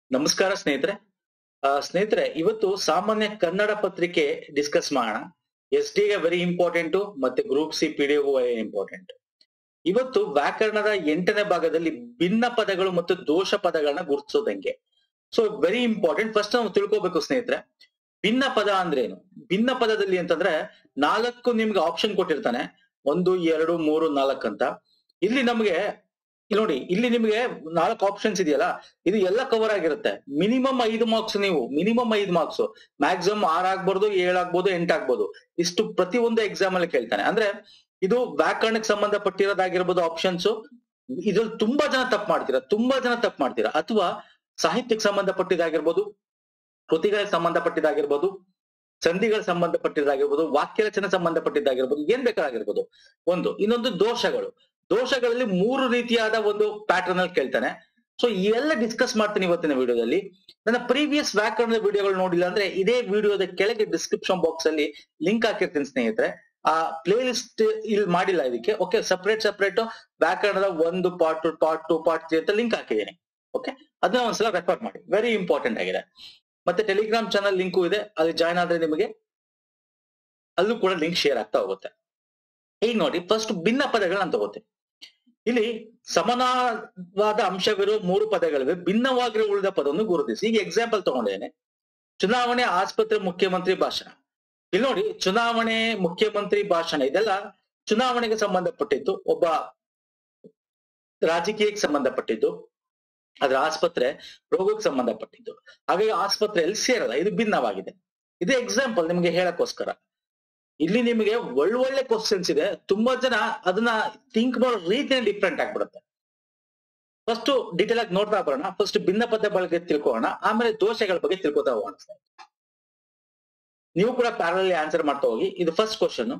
ನಮಸ್ಕಾರ ಸ್ನೇಹಿತರೆ ಆ, ಸ್ನೇಹಿತರೆ ಇವತ್ತು ಸಾಮಾನ್ಯ ಕನ್ನಡ ಪತ್ರಿಕೆ ಡಿಸ್ಕಸ್ ಮಾಡೋಣ ಎಸ್ ಡಿಗೆ ವೆರಿ ಇಂಪಾರ್ಟೆಂಟ್ ಮತ್ತೆ ಗ್ರೂಪ್ ಸಿ ಪಿ ಡಿಗೂ ವೆರಿ ಇಂಪಾರ್ಟೆಂಟ್ ಇವತ್ತು ವ್ಯಾಕರಣದ ಎಂಟನೇ ಭಾಗದಲ್ಲಿ ಭಿನ್ನ ಪದಗಳು ಮತ್ತು ದೋಷ ಪದಗಳನ್ನ ಗುರುತಿಸೋದಂಗೆ ಸೊ ವೆರಿ ಇಂಪಾರ್ಟೆಂಟ್ ಫಸ್ಟ್ ನಾವು ತಿಳ್ಕೊಬೇಕು ಸ್ನೇಹಿತರೆ ಭಿನ್ನ ಪದ ಅಂದ್ರೆ ಏನು ಭಿನ್ನ ಪದದಲ್ಲಿ ಅಂತಂದ್ರೆ ನಾಲ್ಕು ನಿಮ್ಗೆ ಆಪ್ಷನ್ ಕೊಟ್ಟಿರ್ತಾನೆ ಒಂದು ಎರಡು ಮೂರು ನಾಲ್ಕು ಅಂತ ಇಲ್ಲಿ ನಮಗೆ ಇಲ್ಲಿ ನೋಡಿ ಇಲ್ಲಿ ನಿಮಗೆ ನಾಲ್ಕು ಆಪ್ಷನ್ಸ್ ಇದೆಯಲ್ಲ ಇದು ಎಲ್ಲ ಕವರ್ ಆಗಿರುತ್ತೆ ಮಿನಿಮಮ್ ಐದು ಮಾರ್ಕ್ಸ್ ನೀವು ಮಿನಿಮಮ್ ಐದು ಮಾರ್ಕ್ಸ್ ಮ್ಯಾಕ್ಸಿಮಮ್ ಆರ್ ಆಗ್ಬೋದು ಏಳ್ ಆಗ್ಬೋದು ಎಂಟ್ ಆಗ್ಬೋದು ಇಷ್ಟು ಪ್ರತಿ ಒಂದು ಎಕ್ಸಾಮ್ ಅಲ್ಲಿ ಕೇಳ್ತಾನೆ ಅಂದ್ರೆ ಇದು ವ್ಯಾಕರಣಕ್ಕೆ ಸಂಬಂಧಪಟ್ಟಿರೋದಾಗಿರ್ಬೋದು ಆಪ್ಷನ್ಸ್ ಇದ್ರಲ್ಲಿ ತುಂಬಾ ಜನ ತಪ್ಪು ಮಾಡ್ತೀರಾ ತುಂಬಾ ಜನ ತಪ್ಪು ಮಾಡ್ತೀರಾ ಅಥವಾ ಸಾಹಿತ್ಯಕ್ಕೆ ಸಂಬಂಧಪಟ್ಟಿದ್ದಾಗಿರ್ಬೋದು ಕೃತಿಗಳಿಗೆ ಸಂಬಂಧಪಟ್ಟಿದ್ದಾಗಿರ್ಬೋದು ಸಂಧಿಗಳ ಸಂಬಂಧಪಟ್ಟಿದ್ದಾಗಿರ್ಬೋದು ವಾಕ್ಯ ರಚನೆ ಸಂಬಂಧಪಟ್ಟಿದ್ದಾಗಿರ್ಬೋದು ಏನ್ ಬೇಕಾಗಿರ್ಬೋದು ಒಂದು ಇನ್ನೊಂದು ದೋಷಗಳು ದೋಷಗಳಲ್ಲಿ ಮೂರು ರೀತಿಯಾದ ಒಂದು ಪ್ಯಾಟರ್ನ್ ಅಲ್ಲಿ ಕೇಳ್ತಾನೆ ಸೊ ಎಲ್ಲ ಡಿಸ್ಕಸ್ ಮಾಡ್ತೀನಿ ಇವತ್ತಿನ ವಿಡಿಯೋದಲ್ಲಿ ನನ್ನ ಪ್ರೀವಿಯಸ್ ವ್ಯಾಕರಣದ ವಿಡಿಯೋಗಳು ನೋಡಿಲ್ಲ ಅಂದ್ರೆ ಇದೇ ವಿಡಿಯೋದ ಕೆಳಗೆ ಡಿಸ್ಕ್ರಿಪ್ಷನ್ ಬಾಕ್ಸ್ ಅಲ್ಲಿ ಲಿಂಕ್ ಹಾಕಿರ್ತೀನಿ ಸ್ನೇಹಿತರೆ ಆ ಪ್ಲೇ ಲಿಸ್ಟ್ ಇಲ್ಲಿ ಮಾಡಿಲ್ಲ ಇದಕ್ಕೆ ಓಕೆ ಸಪರೇಟ್ ಸಪರೇಟ್ ವ್ಯಾಕರಣದ ಒಂದು part part two part three ಅಂತ ಲಿಂಕ್ ಹಾಕಿದ್ದೀನಿ ಓಕೆ ಅದನ್ನ ಒಂದ್ಸಲ ರೆಫರ್ ಮಾಡಿ ವೆರಿ ಇಂಪಾರ್ಟೆಂಟ್ ಆಗಿದೆ ಮತ್ತೆ ಟೆಲಿಗ್ರಾಮ್ ಚಾನಲ್ ಲಿಂಕು ಇದೆ ಅಲ್ಲಿ ಜಾಯ್ನ್ ಆದ್ರೆ ನಿಮಗೆ ಅಲ್ಲೂ ಕೂಡ ಲಿಂಕ್ ಶೇರ್ ಆಗ್ತಾ ಹೋಗುತ್ತೆ ಈಗ ನೋಡಿ ಫಸ್ಟ್ ಭಿನ್ನ ಪದಗಳನ್ನ ತಗೋತೆ ಇಲ್ಲಿ ಸಮಾನವಾದ ಅಂಶವಿರೋ ಮೂರು ಪದಗಳಿವೆ ಭಿನ್ನವಾಗಿರೋ ಉಳಿದ ಪದವನ್ನು ಗುರುತಿಸಿ ಈಗ ಎಕ್ಸಾಂಪಲ್ ತಗೊಂಡೇನೆ ಚುನಾವಣೆ ಆಸ್ಪತ್ರೆ ಮುಖ್ಯಮಂತ್ರಿ ಭಾಷಣ ಇಲ್ಲಿ ನೋಡಿ ಚುನಾವಣೆ ಮುಖ್ಯಮಂತ್ರಿ ಭಾಷಣ ಇದೆಲ್ಲ ಚುನಾವಣೆಗೆ ಸಂಬಂಧಪಟ್ಟಿದ್ದು ಒಬ್ಬ ರಾಜಕೀಯಕ್ಕೆ ಸಂಬಂಧಪಟ್ಟಿದ್ದು ಅದ್ರ ಆಸ್ಪತ್ರೆ ರೋಗಕ್ಕೆ ಸಂಬಂಧಪಟ್ಟಿದ್ದು ಹಾಗಾಗಿ ಆಸ್ಪತ್ರೆಯಲ್ಲಿ ಸೇರಲ್ಲ ಇದು ಭಿನ್ನವಾಗಿದೆ ಇದು ಎಕ್ಸಾಂಪಲ್ ನಿಮ್ಗೆ ಹೇಳಕ್ಕೋಸ್ಕರ ಇಲ್ಲಿ ನಿಮಗೆ ಒಳ್ಳೊಳ್ಳೆ ಕ್ವಶನ್ಸ್ ಇದೆ ತುಂಬಾ ಜನ ಅದನ್ನ ಥಿಂಕ್ ಮಾಡೋ ರೀತಿನೇ ಡಿಫ್ರೆಂಟ್ ಆಗ್ಬಿಡುತ್ತೆ ಫಸ್ಟ್ ಡೀಟೇಲ್ ಆಗಿ ನೋಡ್ತಾ ಬರೋಣ ಫಸ್ಟ್ ಭಿನ್ನ ಪದ ಬಗ್ಗೆ ತಿಳ್ಕೊಳ್ಳೋಣ ಆಮೇಲೆ ದೋಷಗಳ ಬಗ್ಗೆ ತಿಳ್ಕೊತಾ ಹೋಗೋಣ ನೀವು ಕೂಡ ಪ್ಯಾರಲಲ್ಲಿ ಆನ್ಸರ್ ಮಾಡ್ತಾ ಹೋಗಿ ಇದು ಫಸ್ಟ್ ಕ್ವಶನ್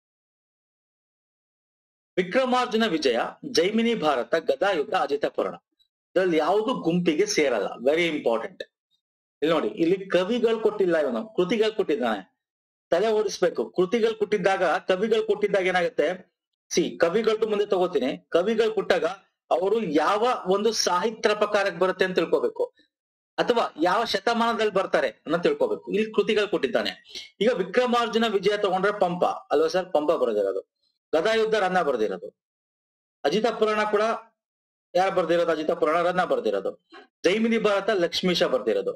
ವಿಕ್ರಮಾರ್ಜುನ ವಿಜಯ ಜೈಮಿನಿ ಭಾರತ ಗದಾಯುದ್ಧ ಅಜಿತ ಪುರಾಣ ಇದ್ರಲ್ಲಿ ಯಾವುದು ಗುಂಪಿಗೆ ಸೇರಲ್ಲ ವೆರಿ ಇಂಪಾರ್ಟೆಂಟ್ ಇಲ್ಲಿ ನೋಡಿ ಇಲ್ಲಿ ಕವಿಗಳು ಕೊಟ್ಟಿಲ್ಲ ಇವನು ಕೃತಿಗಳು ಕೊಟ್ಟಿದ್ದಾನೆ ತಲೆ ಓಡಿಸ್ಬೇಕು ಕೃತಿಗಳು ಕೊಟ್ಟಿದ್ದಾಗ ಕವಿಗಳು ಕೊಟ್ಟಿದ್ದಾಗ ಏನಾಗುತ್ತೆ ಸಿ ಕವಿಗಳು ಮುಂದೆ ತಗೋತೀನಿ ಕವಿಗಳು ಕೊಟ್ಟಾಗ ಅವರು ಯಾವ ಒಂದು ಸಾಹಿತ್ಯ ಪ್ರಕಾರಕ್ಕೆ ಬರುತ್ತೆ ಅಂತ ತಿಳ್ಕೊಬೇಕು ಅಥವಾ ಯಾವ ಶತಮಾನದಲ್ಲಿ ಬರ್ತಾರೆ ಅನ್ನೋ ತಿಳ್ಕೊಬೇಕು ಇಲ್ಲಿ ಕೃತಿಗಳು ಕೊಟ್ಟಿದ್ದಾನೆ ಈಗ ವಿಕ್ರಮಾರ್ಜುನ ವಿಜಯ ತಗೊಂಡ್ರೆ ಪಂಪ ಅಲ್ವಾ ಸರ್ ಪಂಪ ಬರೆದಿರೋದು ಗದಾಯುದ್ಧ ರನ್ನ ಬರೆದಿರೋದು ಅಜಿತ ಪುರಾಣ ಕೂಡ ಯಾರು ಬರ್ದಿರೋದು ಅಜಿತ ಪುರಾಣ ರನ್ನ ಬರ್ದಿರೋದು ಜೈಮಿನಿ ಭಾರತ ಲಕ್ಷ್ಮೀಶ ಬರ್ದಿರೋದು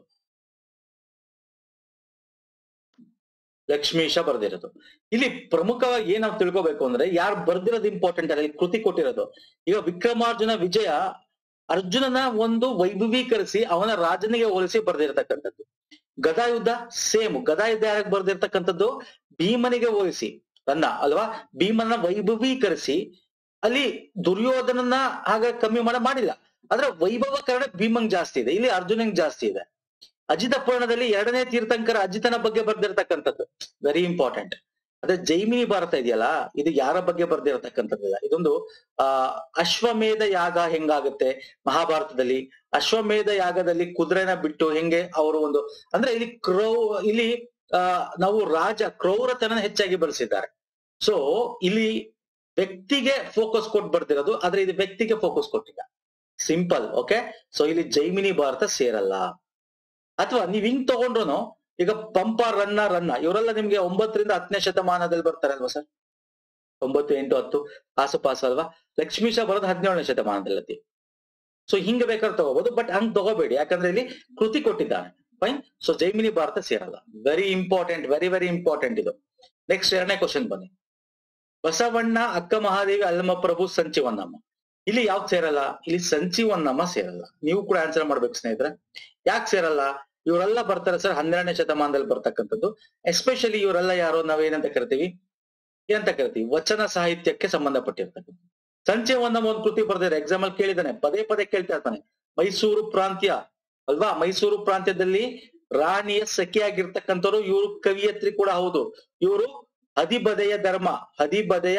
ಲಕ್ಷ್ಮೀಶ ಬರ್ದಿರೋದು ಇಲ್ಲಿ ಪ್ರಮುಖವಾಗಿ ಏನ್ ನಾವು ತಿಳ್ಕೊಬೇಕು ಅಂದ್ರೆ ಯಾರು ಬರ್ದಿರೋದು ಇಂಪಾರ್ಟೆಂಟ್ ಅಲ್ಲ ಇಲ್ಲಿ ಕೃತಿ ಕೊಟ್ಟಿರೋದು ಈಗ ವಿಕ್ರಮಾರ್ಜುನ ವಿಜಯ ಅರ್ಜುನನ ಒಂದು ವೈಭವೀಕರಿಸಿ ಅವನ ರಾಜನಿಗೆ ಹೋಲಿಸಿ ಬರ್ದಿರತಕ್ಕಂಥದ್ದು ಗದಾಯುದ್ಧ ಸೇಮ್ ಗದಾಯುದ್ಧ ಯಾರಿಗೆ ಬರ್ದಿರ್ತಕ್ಕಂಥದ್ದು ಭೀಮನಿಗೆ ಹೋಲಿಸಿ ರನ್ನ ಅಲ್ವಾ ಭೀಮನ ವೈಭವೀಕರಿಸಿ ಅಲ್ಲಿ ದುರ್ಯೋಧನನ ಹಾಗೆ ಕಮ್ಮಿ ಮಾಡ ಮಾಡಿಲ್ಲ ಆದ್ರೆ ವೈಭವಕರಣ ಭೀಮಂಗ್ ಜಾಸ್ತಿ ಇದೆ ಇಲ್ಲಿ ಅರ್ಜುನಂಗ್ ಜಾಸ್ತಿ ಇದೆ ಅಜಿತ ಪುರಾಣದಲ್ಲಿ ಎರಡನೇ ತೀರ್ಥಂಕರ ಅಜಿತನ ಬಗ್ಗೆ ಬರ್ದಿರ್ತಕ್ಕಂಥದ್ದು ವೆರಿ ಇಂಪಾರ್ಟೆಂಟ್ ಅದೇ ಜೈಮಿನಿ ಭಾರತ ಇದೆಯಲ್ಲ ಇದು ಯಾರ ಬಗ್ಗೆ ಬರ್ದಿರತಕ್ಕಂಥದ್ದಿಲ್ಲ ಇದೊಂದು ಆ ಅಶ್ವಮೇಧ ಯಾಗ ಹೆಂಗಾಗುತ್ತೆ ಮಹಾಭಾರತದಲ್ಲಿ ಅಶ್ವಮೇಧ ಯಾಗದಲ್ಲಿ ಕುದುರೆನ ಬಿಟ್ಟು ಹೆಂಗೆ ಅವರು ಒಂದು ಅಂದ್ರೆ ಇಲ್ಲಿ ಕ್ರೌ ಇಲ್ಲಿ ಆ ನಾವು ರಾಜ ಕ್ರೌರತನ ಹೆಚ್ಚಾಗಿ ಬಳಸಿದ್ದಾರೆ ಸೊ ಇಲ್ಲಿ ವ್ಯಕ್ತಿಗೆ ಫೋಕಸ್ ಕೊಟ್ಟು ಬರ್ದಿರೋದು ಆದ್ರೆ ಇದು ವ್ಯಕ್ತಿಗೆ ಫೋಕಸ್ ಕೊಟ್ಟಿಲ್ಲ ಸಿಂಪಲ್ ಓಕೆ ಸೊ ಇಲ್ಲಿ ಜೈಮಿನಿ ಭಾರತ ಸೇರಲ್ಲ ಅಥವಾ ನೀವ್ ಹಿಂಗ್ ತಗೊಂಡ್ರು ಈಗ ಪಂಪ ರನ್ನ ರನ್ನ ಇವರೆಲ್ಲ ನಿಮ್ಗೆ ಒಂಬತ್ತರಿಂದ ಹತ್ತನೇ ಶತಮಾನದಲ್ಲಿ ಬರ್ತಾರೆ ಅಲ್ವಾ ಸರ್ ಒಂಬತ್ತು ಎಂಟು ಹತ್ತು ಆಸುಪಾಸು ಅಲ್ವಾ ಲಕ್ಷ್ಮೀಶ ಬರೋದು ಹದಿನೇಳನೇ ಶತಮಾನದಲ್ಲಿ ಸೊ ಹಿಂಗ ಬೇಕಾದ್ರೆ ತಗೋಬಹುದು ಬಟ್ ಹಂಗ್ ತಗೋಬೇಡಿ ಯಾಕಂದ್ರೆ ಇಲ್ಲಿ ಕೃತಿ ಕೊಟ್ಟಿದ್ದಾನೆ ಫೈನ್ ಸೊ ಜೈಮಿನಿ ಭಾರತ ಸೇರಲ್ಲ very important very very important ಇದು ನೆಕ್ಸ್ಟ್ ಎರಡನೇ ಕ್ವಶನ್ ಬನ್ನಿ ಬಸವಣ್ಣ ಅಕ್ಕ ಮಹಾದೇವಿ ಅಲ್ಲಮ್ಮ ಪ್ರಭು ಸಂಚಿವನ್ನಮ್ಮ ಇಲ್ಲಿ ಯಾವ್ದು ಸೇರಲ್ಲ ಇಲ್ಲಿ ಸಂಚಿವನ್ನಮ್ಮ ಸೇರಲ್ಲ ನೀವು ಕೂಡ ಆನ್ಸರ್ ಮಾಡ್ಬೇಕು ಸ್ನೇಹಿತರೆ ಯಾಕೆ ಸೇರಲ್ಲ ಇವರೆಲ್ಲ ಬರ್ತಾರೆ ಸರ್ ಹನ್ನೆರಡನೇ ಶತಮಾನದಲ್ಲಿ ಬರ್ತಕ್ಕಂಥದ್ದು ಎಸ್ಪೆಷಲಿ ಇವರೆಲ್ಲ ಯಾರು ನಾವೇನಂತ ಕರಿತೀವಿ ಏನಂತ ಕರಿತೀವಿ ವಚನ ಸಾಹಿತ್ಯಕ್ಕೆ ಸಂಬಂಧಪಟ್ಟಿರ್ತಕ್ಕಂಥ ಸಂಚಯವನ್ನ ಒಂದು ಕೃತಿ ಬರ್ದಿದ್ದಾರೆ ಎಕ್ಸಾಮ್ ಅಲ್ಲಿ ಕೇಳಿದಾನೆ ಪದೇ ಪದೇ ಕೇಳ್ತಾ ಇರ್ತಾನೆ ಮೈಸೂರು ಪ್ರಾಂತ್ಯ ಅಲ್ವಾ ಮೈಸೂರು ಪ್ರಾಂತ್ಯದಲ್ಲಿ ರಾಣಿಯ ಸಖಿಯಾಗಿರ್ತಕ್ಕಂಥವ್ರು ಇವರು ಕವಿಯತ್ರಿ ಕೂಡ ಹೌದು ಇವರು ಹದಿಬದೆಯ ಧರ್ಮ ಹದಿಬದೆಯ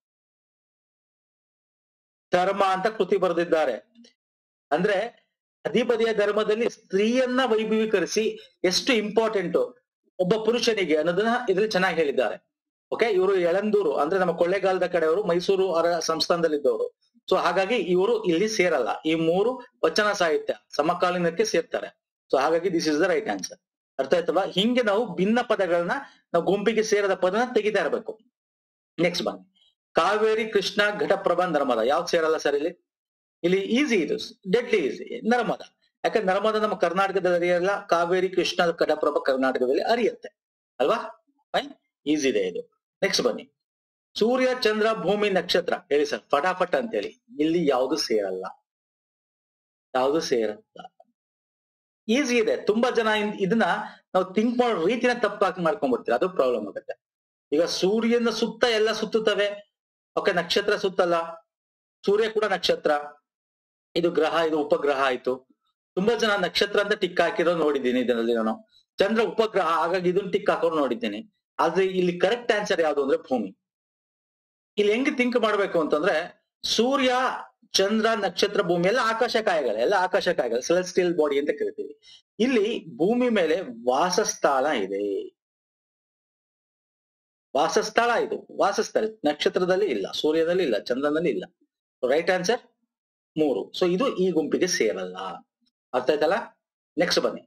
ಧರ್ಮ ಅಂತ ಕೃತಿ ಬರೆದಿದ್ದಾರೆ ಅಂದ್ರೆ ಹದಿಬದಿಯ ಧರ್ಮದಲ್ಲಿ ಸ್ತ್ರೀಯನ್ನ ವೈಭವೀಕರಿಸಿ ಎಷ್ಟು ಇಂಪಾರ್ಟೆಂಟ್ ಒಬ್ಬ ಪುರುಷನಿಗೆ ಅನ್ನೋದನ್ನ ಇದ್ರಲ್ಲಿ ಚೆನ್ನಾಗಿ ಹೇಳಿದ್ದಾರೆ ಓಕೆ ಇವರು ಯಳಂದೂರು ಅಂದ್ರೆ ನಮ್ಮ ಕೊಳ್ಳೇಗಾಲದ ಕಡೆಯವರು ಮೈಸೂರು ಅವರ ಸಂಸ್ಥಾನದಲ್ಲಿದ್ದವರು ಸೊ ಹಾಗಾಗಿ ಇವರು ಇಲ್ಲಿ ಸೇರಲ್ಲ ಈ ಮೂರು ವಚನ ಸಾಹಿತ್ಯ ಸಮಕಾಲೀನಕ್ಕೆ ಸೇರ್ತಾರೆ ಸೊ ಹಾಗಾಗಿ this is the right answer ಅರ್ಥ ಆಯ್ತಲ್ವಾ ಹಿಂಗೆ ನಾವು ಭಿನ್ನ ಪದಗಳನ್ನ ನಾವು ಗುಂಪಿಗೆ ಸೇರದ ಪದನ ತೆಗಿತಾ ಇರಬೇಕು ನೆಕ್ಸ್ಟ್ ಬನ್ನಿ ಕಾವೇರಿ ಕೃಷ್ಣ ಘಟಪ್ರಭಾ ನರ್ಮದ ಯಾವ್ದು ಸೇರಲ್ಲ ಸರ್ ಇಲ್ಲಿ ಇಲ್ಲಿ ಈಸಿ ಇದು ಡೆಡ್ಲಿ ಈಸಿ ನರ್ಮದ ಯಾಕಂದ್ರೆ ನರ್ಮದ ನಮ್ಮ ಕರ್ನಾಟಕದಲ್ಲಿ ಹರಿಯಲ್ಲ ಕಾವೇರಿ ಕೃಷ್ಣ ಘಟಪ್ರಭಾ ಕರ್ನಾಟಕದಲ್ಲಿ ಹರಿಯುತ್ತೆ ಅಲ್ವಾ ಫೈನ್ ಈಸಿ ಇದೆ ಇದು ನೆಕ್ಸ್ಟ್ ಬನ್ನಿ ಸೂರ್ಯ ಚಂದ್ರ ಭೂಮಿ ನಕ್ಷತ್ರ ಹೇಳಿ ಸರ್ ಫಟಾಫಟ್ ಅಂತ ಹೇಳಿ ಇಲ್ಲಿ ಯಾವುದು ಸೇರಲ್ಲ ಯಾವುದು ಸೇರಲ್ಲ ಈಸಿ ಇದೆ ತುಂಬಾ ಜನ ಇನ್- ಇದನ್ನ ನಾವು ಥಿಂಕ್ ಮಾಡೋ ರೀತಿನ ತಪ್ಪಾಗಿ ಮಾಡ್ಕೊಂಡ್ಬಿಡ್ತೀವಿ ಅದು ಪ್ರಾಬ್ಲಮ್ ಆಗುತ್ತೆ ಈಗ ಸೂರ್ಯನ ಸುತ್ತ ಎಲ್ಲ ಸುತ್ತುತ್ತವೆ ಓಕೆ ನಕ್ಷತ್ರ ಸುತ್ತಲ್ಲ ಸೂರ್ಯ ಕೂಡ ನಕ್ಷತ್ರ ಇದು ಗ್ರಹ ಇದು ಉಪಗ್ರಹ ಆಯ್ತು ತುಂಬಾ ಜನ ನಕ್ಷತ್ರ ಅಂತ ಟಿಕ್ ಹಾಕಿರೋ ನೋಡಿದ್ದೀನಿ ಇದರಲ್ಲಿ ನಾನು ಚಂದ್ರ ಉಪಗ್ರಹ ಹಾಗಾಗಿ ಇದನ್ನ ಟಿಕ್ ಹಾಕೋರು ನೋಡಿದ್ದೀನಿ ಆದ್ರೆ ಇಲ್ಲಿ ಕರೆಕ್ಟ್ ಆನ್ಸರ್ ಯಾವುದು ಅಂದ್ರೆ ಭೂಮಿ ಇಲ್ಲಿ ಹೆಂಗ್ ಥಿಂಕ್ ಮಾಡ್ಬೇಕು ಅಂತಂದ್ರೆ ಸೂರ್ಯ ಚಂದ್ರ ನಕ್ಷತ್ರ ಭೂಮಿ ಎಲ್ಲ ಆಕಾಶ ಕಾಯಗಳು ಎಲ್ಲ ಆಕಾಶ ಕಾಯಗಳು ಸೆಲೆಸ್ಟಿಯಲ್ ಬಾಡಿ ಅಂತ ಕರಿತೀವಿ ಇಲ್ಲಿ ಭೂಮಿ ಮೇಲೆ ವಾಸಸ್ಥಳ ಇದೆ ವಾಸಸ್ಥಳ ಇದು ವಾಸಸ್ಥಳ ನಕ್ಷತ್ರದಲ್ಲಿ ಇಲ್ಲ ಸೂರ್ಯನಲ್ಲಿ ಇಲ್ಲ ಚಂದ್ರನಲ್ಲಿ ಇಲ್ಲ ರೈಟ್ ಆನ್ಸರ್ ಮೂರು ಸೊ ಇದು ಈ ಗುಂಪಿಗೆ ಸೇರಲ್ಲ ಅರ್ಥ ಆಯ್ತಲ್ಲ ನೆಕ್ಸ್ಟ್ ಬನ್ನಿ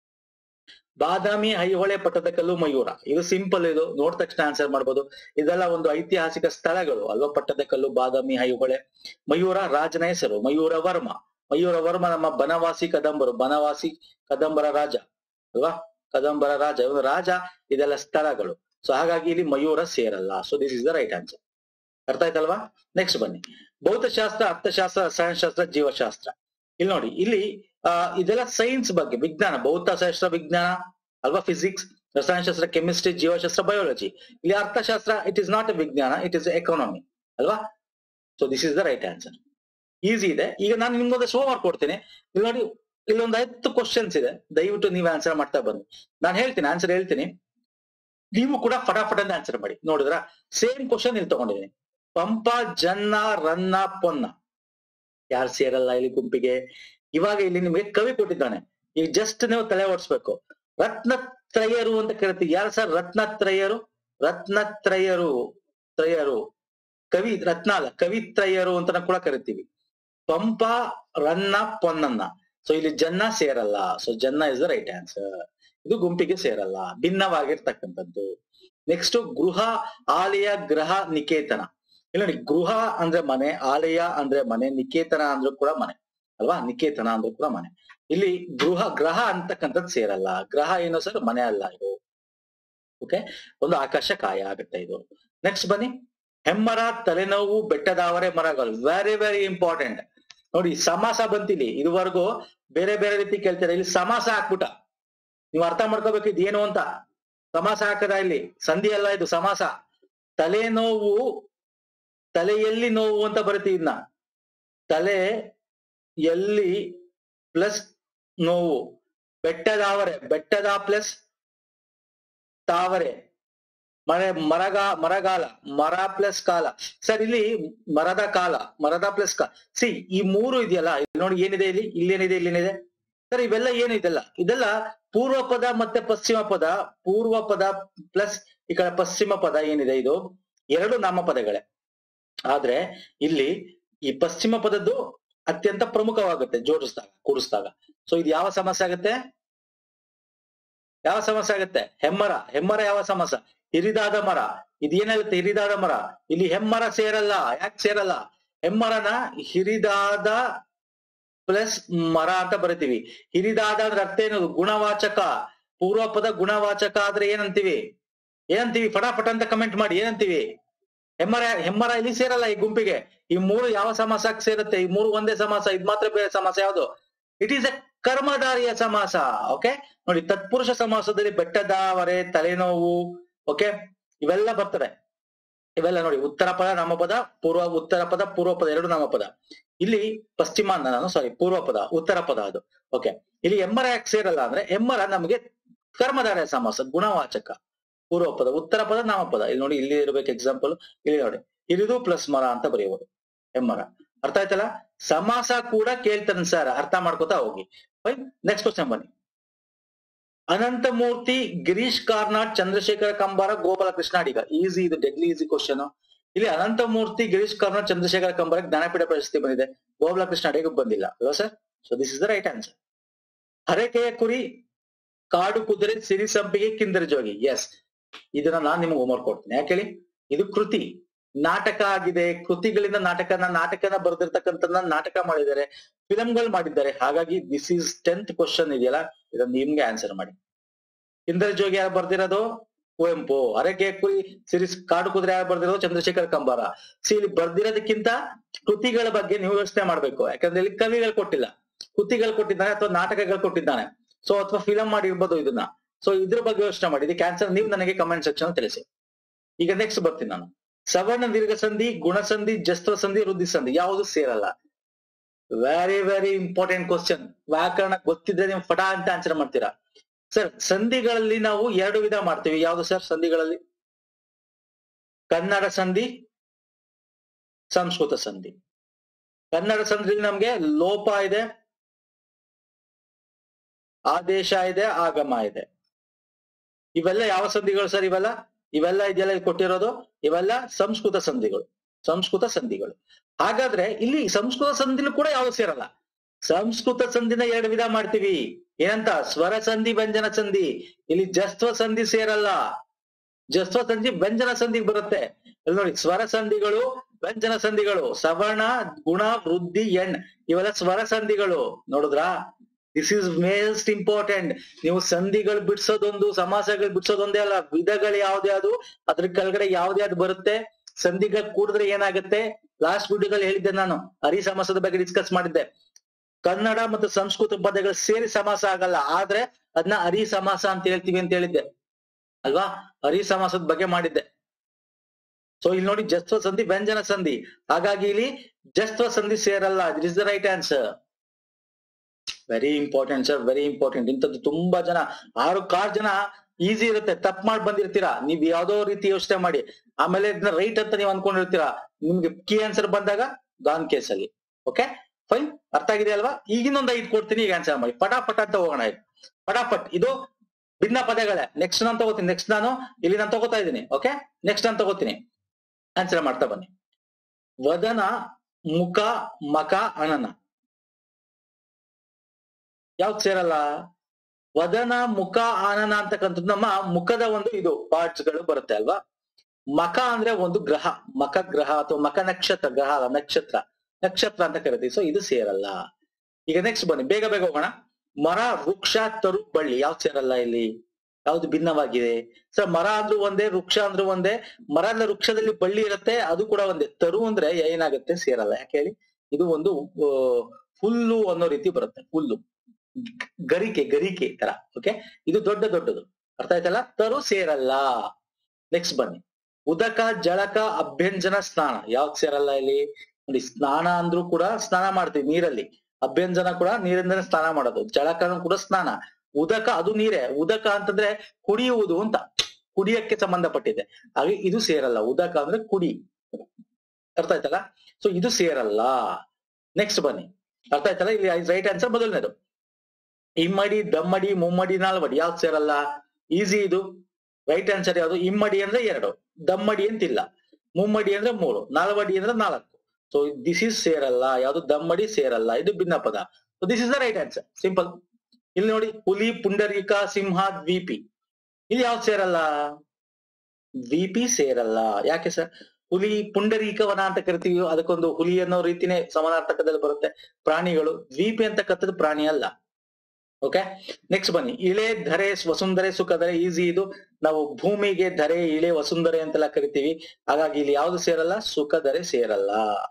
ಬಾದಾಮಿ ಐಹೊಳೆ ಪಟ್ಟದಕಲ್ಲು ಮಯೂರ ಇದು ಸಿಂಪಲ್ ಇದು ನೋಡ್ ತಕ್ಷಣ ಆನ್ಸರ್ ಮಾಡ್ಬೋದು ಇದೆಲ್ಲ ಒಂದು ಐತಿಹಾಸಿಕ ಸ್ಥಳಗಳು ಅಲ್ವಾ ಪಟ್ಟದಕಲ್ಲು ಬಾದಾಮಿ ಐಹೊಳೆ ಮಯೂರ ರಾಜನ ಹೆಸರು ಮಯೂರ ವರ್ಮ ಮಯೂರ ವರ್ಮ ನಮ್ಮ ಬನವಾಸಿ ಕದಂಬರು ಬನವಾಸಿ ಕದಂಬರ ರಾಜ ಅಲ್ವಾ ಕದಂಬರ ರಾಜ ಇವನು ರಾಜ ಇದೆಲ್ಲ ಸ್ಥಳಗಳು ಸೊ ಹಾಗಾಗಿ ಇಲ್ಲಿ ಮಯೂರ ಸೇರಲ್ಲ so this is the right answer ಅರ್ಥ ಆಯ್ತಲ್ವಾ ನೆಕ್ಸ್ಟ್ ಬನ್ನಿ ಭೌತಶಾಸ್ತ್ರ ಅರ್ಥಶಾಸ್ತ್ರ ರಸಾಯನಶಾಸ್ತ್ರ ಜೀವಶಾಸ್ತ್ರ ಇಲ್ಲಿ ನೋಡಿ ಇಲ್ಲಿ ಆ ಇದೆಲ್ಲ ಸೈನ್ಸ್ ಬಗ್ಗೆ ವಿಜ್ಞಾನ ಭೌತಶಾಸ್ತ್ರ ವಿಜ್ಞಾನ ಅಲ್ವಾ ಫಿಸಿಕ್ಸ್ ರಸಾಯನಶಾಸ್ತ್ರ ಕೆಮಿಸ್ಟ್ರಿ ಜೀವಶಾಸ್ತ್ರ ಬಯಾಲಜಿ ಇಲ್ಲಿ ಅರ್ಥಶಾಸ್ತ್ರ ಇಟ್ ಇಸ್ ನಾಟ್ ಎ ವಿಜ್ಞಾನ ಇಟ್ ಇಸ್ ಎಕಾನಮಿ ಅಲ್ವಾ so this is the right answer easy ಇದೆ ಈಗ ನಾನು ನಿಮ್ಗೊಂದು ಶೋ ಮಾಡ್ಕೊಡ್ತೀನಿ ಇಲ್ಲಿ ನೋಡಿ ಇಲ್ಲೊಂದು ಹತ್ತು ಕ್ವಶನ್ಸ್ ಇದೆ ದಯವಿಟ್ಟು ನೀವು ಆನ್ಸರ್ ಮಾಡ್ತಾ ಬನ್ನಿ ನಾನು ಹೇಳ್ತೀನಿ ಆನ್ಸರ್ ಹೇಳ್ತೀನಿ ನೀವು ಕೂಡ ಫಟಾಫಟ್ ಅಂತ ಆನ್ಸರ್ ಮಾಡಿ ನೋಡಿದ್ರ ಸೇಮ್ ಕ್ವಶನ್ ಇಲ್ಲಿ ತಗೊಂಡಿದ್ದೀನಿ ಪಂಪ ಜನ್ನ ರನ್ನ ಪೊನ್ನ ಯಾರು ಸೇರಲ್ಲ ಇಲ್ಲಿ ಗುಂಪಿಗೆ ಇವಾಗ ಇಲ್ಲಿ ನಿಮಗೆ ಕವಿ ಕೊಟ್ಟಿದ್ದಾನೆ ಈಗ ಜಸ್ಟ್ ನೀವು ತಲೆ ಓಡಿಸ್ಬೇಕು ರತ್ನತ್ರಯರು ಅಂತ ಕರಿತೀವಿ ಯಾರು ಸರ್ ರತ್ನತ್ರಯರು ರತ್ನತ್ರಯರು ತ್ರಯರು ಕವಿ ರತ್ನ ಅಲ್ಲ ಕವಿತ್ರಯರು ಅಂತ ಕೂಡ ಕರಿತೀವಿ ಪಂಪ ರನ್ನ ಪೊನ್ನನ್ನ ಸೊ ಇಲ್ಲಿ ಜನ್ನ ಸೇರಲ್ಲ so Janna is the right answer ಇದು ಗುಂಪಿಗೆ ಸೇರಲ್ಲ ಭಿನ್ನವಾಗಿರ್ತಕ್ಕಂಥದ್ದು ನೆಕ್ಸ್ಟ್ ಗೃಹ ಆಲಯ ಗ್ರಹ ನಿಕೇತನ ಇಲ್ಲ ನೋಡಿ ಗೃಹ ಅಂದ್ರೆ ಮನೆ ಆಲಯ ಅಂದ್ರೆ ಮನೆ ನಿಕೇತನ ಅಂದ್ರೂ ಕೂಡ ಮನೆ ಅಲ್ವಾ ನಿಕೇತನ ಅಂದ್ರೂ ಕೂಡ ಮನೆ ಇಲ್ಲಿ ಗೃಹ ಗ್ರಹ ಅಂತಕ್ಕಂಥದ್ದು ಸೇರಲ್ಲ ಗ್ರಹ ಏನು ಸರ್ ಮನೆ ಅಲ್ಲ ಇದು ಓಕೆ ಒಂದು ಆಕಾಶ ಕಾಯ ಆಗುತ್ತೆ ಇದು ನೆಕ್ಸ್ಟ್ ಬನ್ನಿ ಹೆಮ್ಮರ ತಲೆನೋವು ಬೆಟ್ಟದಾವರೆ ಮರಗಳು ವೆರಿ ವೆರಿ ಇಂಪಾರ್ಟೆಂಟ್ ನೋಡಿ ಸಮಾಸ ಬಂತಿಲ್ಲಿ ಇದುವರೆಗೂ ಬೇರೆ ಬೇರೆ ರೀತಿ ಕೇಳ್ತಾರೆ ಇಲ್ಲಿ ಸಮಾಸ ಹಾಕ್ಬಿಟ್ಟ ನೀವು ಅರ್ಥ ಮಾಡ್ಕೋಬೇಕು ಇದು ಏನು ಅಂತ ಸಮಾಸ ಹಾಕದ ಇಲ್ಲಿ ಸಂಧಿ ಅಲ್ಲ ಇದು ಸಮಾಸ ತಲೆನೋವು ತಲೆಯಲ್ಲಿ ನೋವು ಅಂತ ಬರೀತೀವಿ ಇದನ್ನ ತಲೆ ಎಲ್ಲಿ ಪ್ಲಸ್ ನೋವು ಬೆಟ್ಟದಾವರೆ ಬೆಟ್ಟದ ಪ್ಲಸ್ ತಾವರೆ ಮರ ಮರಗ ಮರಗಾಲ ಮರ ಪ್ಲಸ್ ಕಾಲ ಸರ್ ಇಲ್ಲಿ ಮರದ ಕಾಲ ಮರದ ಪ್ಲಸ್ ಕಾಲ ಸಿ ಈ ಮೂರು ಇದೆಯಲ್ಲ ಇಲ್ಲಿ ನೋಡಿ ಏನಿದೆ ಇಲ್ಲಿ ಇಲ್ಲೇನಿದೆ ಇಲ್ಲೇನಿದೆ ಸರ್ ಇವೆಲ್ಲ ಏನು ಇದೆಲ್ಲ ಇದೆಲ್ಲ ಪೂರ್ವ ಪದ ಮತ್ತೆ ಪಶ್ಚಿಮ ಪದ ಪೂರ್ವ ಪದ ಪ್ಲಸ್ ಈ ಕಡೆ ಪಶ್ಚಿಮ ಪದ ಏನಿದೆ ಇದು ಎರಡು ನಾಮಪದಗಳೇ ಆದ್ರೆ ಇಲ್ಲಿ ಈ ಪಶ್ಚಿಮ ಪದದ್ದು ಅತ್ಯಂತ ಪ್ರಮುಖವಾಗುತ್ತೆ ಜೋಡಿಸಿದಾಗ ಕೂಡಿಸಿದಾಗ ಸೊ ಇದು ಯಾವ ಸಮಸ್ಯೆ ಆಗುತ್ತೆ ಯಾವ ಸಮಸ್ಯೆ ಆಗುತ್ತೆ ಹೆಮ್ಮರ ಹೆಮ್ಮರ ಯಾವ ಸಮಸ್ಯೆ ಹಿರಿದಾದ ಮರ ಇದೇನಾಗುತ್ತೆ ಹಿರಿದಾದ ಮರ ಇಲ್ಲಿ ಹೆಮ್ಮರ ಸೇರಲ್ಲ ಯಾಕೆ ಸೇರಲ್ಲ ಹೆಮ್ಮರನ ಹಿರಿದಾದ ಪ್ಲಸ್ ಮರ ಅಂತ ಬರಿತೀವಿ ಹಿರಿದಾದ ಅಂದ್ರೆ ಅರ್ಥ ಏನು ಗುಣವಾಚಕ ಪೂರ್ವ ಪದ ಗುಣವಾಚಕ ಆದ್ರೆ ಏನಂತೀವಿ ಏನಂತೀವಿ ಫಟಾಫಟ್ ಅಂತ ಕಮೆಂಟ್ ಮಾಡಿ ಏನಂತೀವಿ ಹೆಮ್ಮರ ಹೆಮ್ಮರ ಇಲ್ಲಿ ಸೇರಲ್ಲ ಈ ಗುಂಪಿಗೆ ಈ ಮೂರು ಯಾವ ಸಮಾಸಕ್ಕೆ ಸೇರುತ್ತೆ ಈ ಮೂರು ಒಂದೇ ಸಮಾಸ ಇದ್ ಮಾತ್ರ ಬೇರೆ ಸಮಾಸ ಯಾವುದು ಇಟ್ ಈಸ್ ಎ ಕರ್ಮಧಾರಿಯ ಸಮಾಸ ಓಕೆ ನೋಡಿ ತತ್ಪುರುಷ ಸಮಾಸದಲ್ಲಿ ಬೆಟ್ಟದಾವರೆ ತಲೆನೋವು ಓಕೆ ಇವೆಲ್ಲ ಬರ್ತವೆ ಇವೆಲ್ಲ ನೋಡಿ ಉತ್ತರ ಪದ ನಾಮಪದ ಪೂರ್ವ ಉತ್ತರ ಪದ ಪೂರ್ವ ಪದ ಎರಡು ನಾಮಪದ ಇಲ್ಲಿ ಪಶ್ಚಿಮ ಅಂದ ನಾನು ಸಾರಿ ಪೂರ್ವ ಪದ ಉತ್ತರ ಪದ ಅದು ಓಕೆ ಇಲ್ಲಿ ಎಮ್ಮರ ಯಾಕೆ ಸೇರಲ್ಲ ಅಂದ್ರೆ ಎಮ್ಮರ ನಮಗೆ ಕರ್ಮಧಾರಯ ಸಮಾಸ ಗುಣವಾಚಕ ಪೂರ್ವ ಪದ ಉತ್ತರ ಪದ ನಾಮಪದ ಇಲ್ಲಿ ನೋಡಿ ಇಲ್ಲಿ ಇರ್ಬೇಕು ಎಕ್ಸಾಂಪಲ್ ಇಲ್ಲಿ ನೋಡಿ ಇರಿದು ಪ್ಲಸ್ ಮರ ಅಂತ ಬರೆಯಬಹುದು ಹೆಮ್ಮರ ಅರ್ಥ ಆಯ್ತಲ್ಲ ಸಮಾಸ ಕೂಡ ಕೇಳ್ತಾನೆ ಸರ್ ಅರ್ಥ ಮಾಡ್ಕೋತಾ ಹೋಗಿ ನೆಕ್ಸ್ಟ್ ಕ್ವಶನ್ ಬನ್ನಿ ಅನಂತಮೂರ್ತಿ ಗಿರೀಶ್ ಕಾರ್ನಾಡ್ ಚಂದ್ರಶೇಖರ ಕಂಬಾರ ಗೋಪಾಲ ಕೃಷ್ಣ ಅಡಿಗ ಈಸಿ ಇದು ಡೆಡ್ಲಿ ಈಸಿ ಕ್ವಶನ್ ಇಲ್ಲಿ ಅನಂತಮೂರ್ತಿ ಗಿರೀಶ್ ಕಾರ್ನಾಡ್ ಚಂದ್ರಶೇಖರ ಕಂಬಾರ ಜ್ಞಾನಪೀಠ ಪ್ರಶಸ್ತಿ ಬಂದಿದೆ ಗೋಪಾಲ ಕೃಷ್ಣ ಅಡಿಗ ಬಂದಿಲ್ಲ ಅಲ್ವಾ sir so this is the right answer Harakeya Kuri Kadu ಕುದುರೆ ಸಿರಿ ಸಂಪಿಗೆ ಕಿಂದರ ಜೋಗಿ ಎಸ್ ಇದನ್ನ ನಾನ್ ನಿಮ್ಗೆ ಹೋಮ್ವರ್ಕ್ ಕೊಡ್ತೀನಿ ಯಾಕೆ ಹೇಳಿ ಇದು ಕೃತಿ ನಾಟಕ ಆಗಿದೆ ಕೃತಿಗಳಿಂದ ನಾಟಕನ ನಾಟಕನ ಬರೆದಿರ್ತಕ್ಕಂಥ ನಾಟಕ ಮಾಡಿದ್ದಾರೆ ಫಿಲಂಗಳು ಮಾಡಿದ್ದಾರೆ ಹಾಗಾಗಿ ದಿಸ್ ಈಸ್ ಟೆಂತ್ ಕ್ವಶನ್ ಇದೆಯಲ್ಲ ಇದನ್ನ ನಿಮ್ಗೆ ಆನ್ಸರ್ ಮಾಡಿ ಕಿಂದರ ಜೋಗಿ ಯಾರು ಬರ್ದಿರೋದು ಕುವೆಂಪು ಹರಕೆ ಕುರಿ ಸಿರಿ ಕಾಡು ಕುದುರೆ ಯಾರು ಬರ್ದಿರೋದು ಚಂದ್ರಶೇಖರ್ ಕಂಬಾರ ಸಿ ಇಲ್ಲಿ ಬರ್ದಿರೋದಕ್ಕಿಂತ ಕೃತಿಗಳ ಬಗ್ಗೆ ನೀವು ಯೋಚನೆ ಮಾಡ್ಬೇಕು ಯಾಕಂದ್ರೆ ಇಲ್ಲಿ ಕವಿಗಳು ಕೊಟ್ಟಿಲ್ಲ ಕೃತಿಗಳು ಕೊಟ್ಟಿದ್ದಾನೆ ಅಥವಾ ನಾಟಕಗಳು ಕೊಟ್ಟಿದ್ದಾನೆ ಸೊ ಅಥವಾ ಫಿಲಂ ಮಾಡಿರ್ಬೋದು ಇದನ್ನ ಸೊ ಇದ್ರ ಬಗ್ಗೆ ಯೋಚನೆ ಮಾಡಿ ಇದಕ್ಕೆ ಆನ್ಸರ್ ನೀವು ನನಗೆ ಕಮೆಂಟ್ ಸೆಕ್ಷನ್ ತಿಳಿಸಿ ಈಗ ನೆಕ್ಸ್ಟ್ ಬರ್ತೀನಿ ನಾನು ಸವರ್ಣ ದೀರ್ಘ ಸಂಧಿ ಗುಣಸಂಧಿ ಜಸ್ತ್ರ ಸಂಧಿ ವೃದ್ಧಿ ಸಂಧಿ ಯಾವುದು ಸೇರಲ್ಲ ವೆರಿ ವೆರಿ ಇಂಪಾರ್ಟೆಂಟ್ ಕ್ವಶನ್ ವ್ಯಾಕರಣ ಗೊತ್ತಿದ್ರೆ ನೀವು ಫಟಾ ಅಂತ ಆನ್ಸರ್ ಮಾಡ್ತೀರಾ ಸರ್ ಸಂಧಿಗಳಲ್ಲಿ ನಾವು ಎರಡು ವಿಧ ಮಾಡ್ತೀವಿ ಯಾವ್ದು ಸರ್ ಸಂಧಿಗಳಲ್ಲಿ ಕನ್ನಡ ಸಂಧಿ ಸಂಸ್ಕೃತ ಸಂಧಿ ಕನ್ನಡ ಸಂಧಿಯಲ್ಲಿ ನಮ್ಗೆ ಲೋಪ ಇದೆ ಆದೇಶ ಇದೆ ಆಗಮ ಇದೆ ಇವೆಲ್ಲ ಯಾವ ಸಂಧಿಗಳು ಸರ್ ಇವೆಲ್ಲ ಇವೆಲ್ಲ ಇದೆಲ್ಲ ಇಲ್ಲಿ ಕೊಟ್ಟಿರೋದು ಇವೆಲ್ಲ ಸಂಸ್ಕೃತ ಸಂಧಿಗಳು ಸಂಸ್ಕೃತ ಸಂಧಿಗಳು ಹಾಗಾದ್ರೆ ಇಲ್ಲಿ ಸಂಸ್ಕೃತ ಸಂಧಿಲೂ ಕೂಡ ಯಾವ್ದು ಸೇರಲ್ಲ ಸಂಸ್ಕೃತ ಸಂಧಿನ ಎರಡು ವಿಧ ಮಾಡ್ತೀವಿ ಏನಂತ ಸ್ವರ ಸಂಧಿ ವ್ಯಂಜನ ಸಂಧಿ ಇಲ್ಲಿ ಜಸ್ತ್ವ ಸಂಧಿ ಸೇರಲ್ಲ ಜಸ್ತ್ವ ಸಂಧಿ ವ್ಯಂಜನ ಸಂಧಿಗೆ ಬರುತ್ತೆ ಇಲ್ಲಿ ನೋಡಿ ಸ್ವರ ಸಂಧಿಗಳು ವ್ಯಂಜನ ಸಂಧಿಗಳು ಸವರ್ಣ ಗುಣ ವೃದ್ಧಿ ಎಣ್ ಇವೆಲ್ಲ ಸ್ವರ ಸಂಧಿಗಳು ನೋಡಿದ್ರಾ ದಿಸ್ ಇಸ್ ಮೇಸ್ಟ್ ಇಂಪಾರ್ಟೆಂಟ್ ನೀವು ಸಂಧಿಗಳು ಬಿಡ್ಸೋದೊಂದು ಸಮಾಸಗಳು ಬಿಡ್ಸೋದೊಂದೇ ಅಲ್ಲ ವಿಧಗಳು ಯಾವ್ದೇ ಅದು ಅದ್ರ ಕೆಳಗಡೆ ಯಾವ್ದೇ ಅದು ಬರುತ್ತೆ ಸಂಧಿಗಳು ಕೂಡಿದ್ರೆ ಏನಾಗುತ್ತೆ ಲಾಸ್ಟ್ ವಿಡಿಯೋದಲ್ಲಿ ಹೇಳಿದ್ದೆ ನಾನು ಹರಿ ಸಮಾಸದ ಬಗ್ಗೆ ಡಿಸ್ಕಸ್ ಮಾಡಿದ್ದೆ ಕನ್ನಡ ಮತ್ತು ಸಂಸ್ಕೃತ ಪದಗಳು ಸೇರಿ ಸಮಾಸ ಆಗಲ್ಲ ಆದ್ರೆ ಅದನ್ನ ಹರಿ ಸಮಾಸ ಅಂತ ಹೇಳ್ತೀವಿ ಅಂತ ಹೇಳಿದ್ದೆ ಅಲ್ವಾ ಹರಿ ಸಮಾಸದ ಬಗ್ಗೆ ಮಾಡಿದ್ದೆ ಸೊ ಇಲ್ಲಿ ನೋಡಿ ಜಸ್ತ್ವ ಸಂಧಿ ವ್ಯಂಜನ ಸಂಧಿ ಹಾಗಾಗಿ ಇಲ್ಲಿ ಜಸ್ತ್ವ ಸಂಧಿ ಸೇರಲ್ಲ this is the right answer very important sir very important ಇಂಥದ್ದು ತುಂಬಾ ಜನ ಆರು ಕಾರ್ ಜನ ಈಸಿ ಇರುತ್ತೆ ತಪ್ಪು ಮಾಡಿ ಬಂದಿರ್ತೀರಾ ನೀವ್ ಯಾವ್ದೋ ರೀತಿ ಯೋಚನೆ ಮಾಡಿ ಆಮೇಲೆ ಇದನ್ನ ರೈಟ್ ಅಂತ ನೀವು ಅನ್ಕೊಂಡಿರ್ತೀರಾ ನಿಮ್ಗೆ ಕೀ ಆನ್ಸರ್ ಬಂದಾಗ ಗಾನ್ ಕೇಸ್ ಅಲ್ಲಿ ಓಕೆ ಫೈನ್ ಅರ್ಥ ಆಗಿದೆ ಅಲ್ವಾ ಈಗಿನೊಂದು ಐದು ಕೊಡ್ತೀನಿ ಈಗ ಆನ್ಸರ್ ಮಾಡಿ ಪಟಾಪಟ ಅಂತ ಹೋಗೋಣ ಇದು ಪಟಾಪಟ್ ಇದು ಭಿನ್ನ ಪದಗಳೇ ನೆಕ್ಸ್ಟ್ ನಾನು ತಗೋತೀನಿ ನೆಕ್ಸ್ಟ್ ನಾನು ಇಲ್ಲಿ ನಾನು ತಗೋತಾ ಇದ್ದೀನಿ ಓಕೆ ನೆಕ್ಸ್ಟ್ ನಾನು ತಗೋತೀನಿ ಆನ್ಸರ್ ಮಾಡ್ತಾ ಬನ್ನಿ ವದನ ಮುಖ ಮಕ ಅನನ ಯಾವ್ದು ಸೇರಲ್ಲ ವದನ ಮುಖ ಆನನ ಅಂತಕ್ಕಂಥದ್ದು ನಮ್ಮ ಮುಖದ ಒಂದು ಇದು ಪಾರ್ಟ್ಸ್ ಗಳು ಬರುತ್ತೆ ಅಲ್ವಾ ಮಕ ಅಂದ್ರೆ ಒಂದು ಗ್ರಹ ಮಕ ಗ್ರಹ ಅಥವಾ ಮಕ ನಕ್ಷತ್ರ ಗ್ರಹ ಅಲ್ಲ ನಕ್ಷತ್ರ ನಕ್ಷತ್ರ ಅಂತ ಕರಿತೀವಿ ಸೊ ಇದು ಸೇರಲ್ಲ ಈಗ ನೆಕ್ಸ್ಟ್ ಬನ್ನಿ ಬೇಗ ಬೇಗ ಹೋಗೋಣ ಮರ ವೃಕ್ಷ ತರು ಬಳ್ಳಿ ಯಾವ್ದು ಸೇರಲ್ಲ ಇಲ್ಲಿ ಯಾವ್ದು ಭಿನ್ನವಾಗಿದೆ ಸರ್ ಮರ ಅಂದ್ರೂ ಒಂದೇ ವೃಕ್ಷ ಅಂದ್ರೂ ಒಂದೇ ಮರದ ವೃಕ್ಷದಲ್ಲಿ ಬಳ್ಳಿ ಇರುತ್ತೆ ಅದು ಕೂಡ ಒಂದೇ ತರು ಅಂದ್ರೆ ಏನಾಗುತ್ತೆ ಸೇರಲ್ಲ ಯಾಕೆ ಹೇಳಿ ಇದು ಒಂದು ಹುಲ್ಲು ಅನ್ನೋ ರೀತಿ ಬರುತ್ತೆ ಹುಲ್ಲು ಗರಿಕೆ ಗರಿಕೆ ತರ ಓಕೆ ಇದು ದೊಡ್ಡ ದೊಡ್ಡದು ಅರ್ಥ ಆಯ್ತಲ್ಲ ತರು ಸೇರಲ್ಲ ನೆಕ್ಸ್ಟ್ ಬನ್ನಿ ಉದಕ ಜಳಕ ಅಭ್ಯಂಜನ ಸ್ನಾನ ಯಾವ್ದು ಸೇರಲ್ಲ ಇಲ್ಲಿ ನೋಡಿ ಸ್ನಾನ ಅಂದ್ರೂ ಕೂಡ ಸ್ನಾನ ಮಾಡ್ತೀವಿ ನೀರಲ್ಲಿ ಅಭ್ಯಂಜನ ಕೂಡ ನೀರಿಂದನೇ ಸ್ನಾನ ಮಾಡೋದು ಜಳಕನು ಕೂಡ ಸ್ನಾನ ಉದಕ ಅದು ನೀರೇ ಉದಕ ಅಂತಂದ್ರೆ ಕುಡಿಯುವುದು ಅಂತ ಕುಡಿಯಕ್ಕೆ ಸಂಬಂಧಪಟ್ಟಿದೆ ಹಾಗೆ ಇದು ಸೇರಲ್ಲ ಉದಕ ಅಂದ್ರೆ ಕುಡಿ ಅರ್ಥ ಆಯ್ತಲ್ಲ ಸೊ ಇದು ಸೇರಲ್ಲ ನೆಕ್ಸ್ಟ್ ಬನ್ನಿ ಅರ್ಥ ಆಯ್ತಲ್ಲ ಇಲ್ಲಿ ರೈಟ್ ಆನ್ಸರ್ ಮೊದಲನೇದು ಇಮ್ಮಡಿ ದಮ್ಮಡಿ ಮುಮ್ಮಡಿ ನಾಲ್ವಡಿ ಯಾವ್ದು ಸೇರಲ್ಲ ಈಸಿ ಇದು ರೈಟ್ ಆನ್ಸರ್ ಯಾವ್ದು ಇಮ್ಮಡಿ ಅಂದ್ರೆ ಎರಡು ದಮ್ಮಡಿ ಅಂತಿಲ್ಲ ಮುಮ್ಮಡಿ ಅಂದ್ರೆ ಮೂರು ನಾಲ್ವಡಿ ಅಂದ್ರೆ ನಾಲ್ಕು ಸೊ ದಿಸ್ ಇಸ್ ಸೇರಲ್ಲ ಯಾವ್ದು ದಮ್ಮಡಿ ಸೇರಲ್ಲ ಇದು ಭಿನ್ನ ಪದ this is the right answer simple ಇಲ್ಲಿ ನೋಡಿ ಹುಲಿ ಪುಂಡರೀಕ ಸಿಂಹ ದ್ವೀಪಿ ಇಲ್ಲಿ ಯಾವ್ದು ಸೇರಲ್ಲ ದ್ವೀಪಿ ಸೇರಲ್ಲ ಯಾಕೆ ಸರ್ ಹುಲಿ ಪುಂಡರೀಕವನ ಅಂತ ಕರಿತೀವಿ ಅದಕ್ಕೊಂದು ಹುಲಿ ಅನ್ನೋ ರೀತಿನೇ ಸಮಾನಾರ್ಥಕದಲ್ಲಿ ಬರುತ್ತೆ ಪ್ರಾಣಿಗಳು ದ್ವೀಪಿ ಅಂತಕ್ಕಂಥದ್ದು ಪ್ರಾಣಿ ಅಲ್ಲ ಓಕೆ ನೆಕ್ಸ್ಟ್ ಬನ್ನಿ ಇಳೆ ಧರೆ ವಸುಂಧರೆ ಸುಖದರೆ ಈಸಿ ಇದು ನಾವು ಭೂಮಿಗೆ ಧರೆ ಇಳೆ ವಸುಂಧರೆ ಅಂತೆಲ್ಲ ಕರಿತೀವಿ ಹಾಗಾಗಿ ಇಲ್ಲಿ ಯಾವ್ದು ಸೇರಲ್ಲ ಸುಖದರೆ ಸೇರಲ್ಲ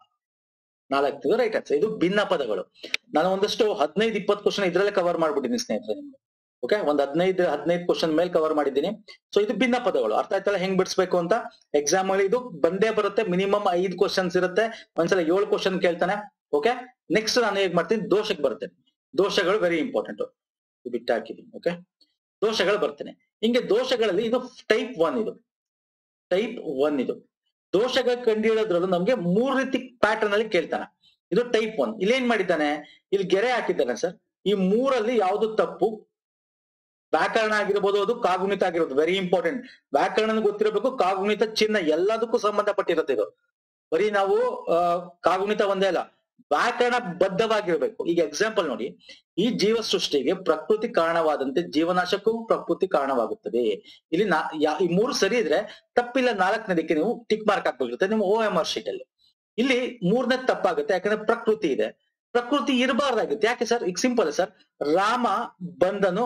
ನಾಲ್ಕು ರೈಟ್ ಆನ್ಸರ್ ಇದು ಭಿನ್ನ ಪದಗಳು ನಾನು ಒಂದಷ್ಟು ಹದಿನೈದು ಇಪ್ಪತ್ತು ಕ್ವಶನ್ ಇದ್ರಲ್ಲೇ ಕವರ್ ಮಾಡ್ಬಿಟ್ಟಿದ್ದೀನಿ ಸ್ನೇಹಿತರೆ ನಿಮ್ಗೆ ಓಕೆ ಒಂದ್ ಹದಿನೈದು ಹದಿನೈದು ಕ್ವಶನ್ ಮೇಲೆ ಕವರ್ ಮಾಡಿದ್ದೀನಿ ಸೊ ಇದು ಭಿನ್ನ ಪದಗಳು ಅರ್ಥ ಆಯ್ತಲ್ಲ ಹೆಂಗ್ ಬಿಡಿಸ್ಬೇಕು ಅಂತ ಎಕ್ಸಾಮ್ ಅಲ್ಲಿ ಇದು ಬಂದೇ ಬರುತ್ತೆ ಮಿನಿಮಮ್ ಐದು ಕ್ವಶನ್ಸ್ ಇರುತ್ತೆ ಒಂದ್ಸಲ ಏಳು ಕ್ವಶನ್ ಕೇಳ್ತಾನೆ ಓಕೆ ನೆಕ್ಸ್ಟ್ ನಾನು ಹೇಗ್ ಮಾಡ್ತೀನಿ ದೋಷಕ್ಕೆ ಬರ್ತೇನೆ ದೋಷಗಳು ವೆರಿ ಇಂಪಾರ್ಟೆಂಟ್ ಬಿಟ್ಟು ಹಾಕಿದ್ದೀನಿ ಓಕೆ ದೋಷಗಳು ಬರ್ತೇನೆ ಹಿಂಗೆ ದೋಷಗಳಲ್ಲಿ ಇದು ಟೈಪ್ ಒನ್ ಇದು ಟೈಪ್ ಒನ್ ಇದು ದೋಷಗಳ ಕಂಡುಹಿಡಿಯೋದ್ರಲ್ಲೂ ನಮ್ಗೆ ಮೂರ್ ರೀತಿ ಪ್ಯಾಟರ್ನ್ ಅಲ್ಲಿ ಕೇಳ್ತಾನೆ ಇದು ಟೈಪ್ ಒನ್ ಇಲ್ಲಿ ಏನ್ ಮಾಡಿದ್ದಾನೆ ಇಲ್ಲಿ ಗೆರೆ ಹಾಕಿದ್ದಾನೆ ಸರ್ ಈ ಮೂರಲ್ಲಿ ಯಾವ್ದು ತಪ್ಪು ವ್ಯಾಕರಣ ಆಗಿರ್ಬೋದು ಅದು ಕಾಗುಣಿತ ಆಗಿರೋದು ವೆರಿ ಇಂಪಾರ್ಟೆಂಟ್ ವ್ಯಾಕರಣ ಗೊತ್ತಿರಬೇಕು ಕಾಗುಣಿತ ಚಿಹ್ನ ಎಲ್ಲದಕ್ಕೂ ಸಂಬಂಧಪಟ್ಟಿರುತ್ತೆ ಇದು ಬರೀ ನಾವು ಆ ಕಾಗುಣಿತ ಒಂದೇ ಅಲ್ಲ ವ್ಯಾಕರಣ ಬದ್ಧವಾಗಿರ್ಬೇಕು ಈಗ ಎಕ್ಸಾಂಪಲ್ ನೋಡಿ ಈ ಜೀವ ಸೃಷ್ಟಿಗೆ ಪ್ರಕೃತಿ ಕಾರಣವಾದಂತೆ ಜೀವನಾಶಕ್ಕೂ ಪ್ರಕೃತಿ ಕಾರಣವಾಗುತ್ತದೆ ಇಲ್ಲಿ ನಾ ಯಾ- ಈ ಮೂರು ಸರಿ ಇದ್ರೆ ತಪ್ಪಿಲ್ಲ ನಾಲ್ಕನೇದಕ್ಕೆ ನೀವು ಟಿಕ್ ಮಾರ್ಕ್ ಹಾಕ್ಬೇಕಿರುತ್ತೆ ನಿಮ್ಮ ಓ ಎಂ ಆರ್ ಶೀಟ್ ಅಲ್ಲಿ ಇಲ್ಲಿ ಮೂರನೇ ತಪ್ಪಾಗುತ್ತೆ ಯಾಕಂದ್ರೆ ಪ್ರಕೃತಿ ಇದೆ ಪ್ರಕೃತಿ ಇರಬಾರ್ದಾಗಿತ್ತು ಯಾಕೆ ಸರ್ ಈಗ ಸಿಂಪಲ್ ಸರ್ ರಾಮ ಬಂದನು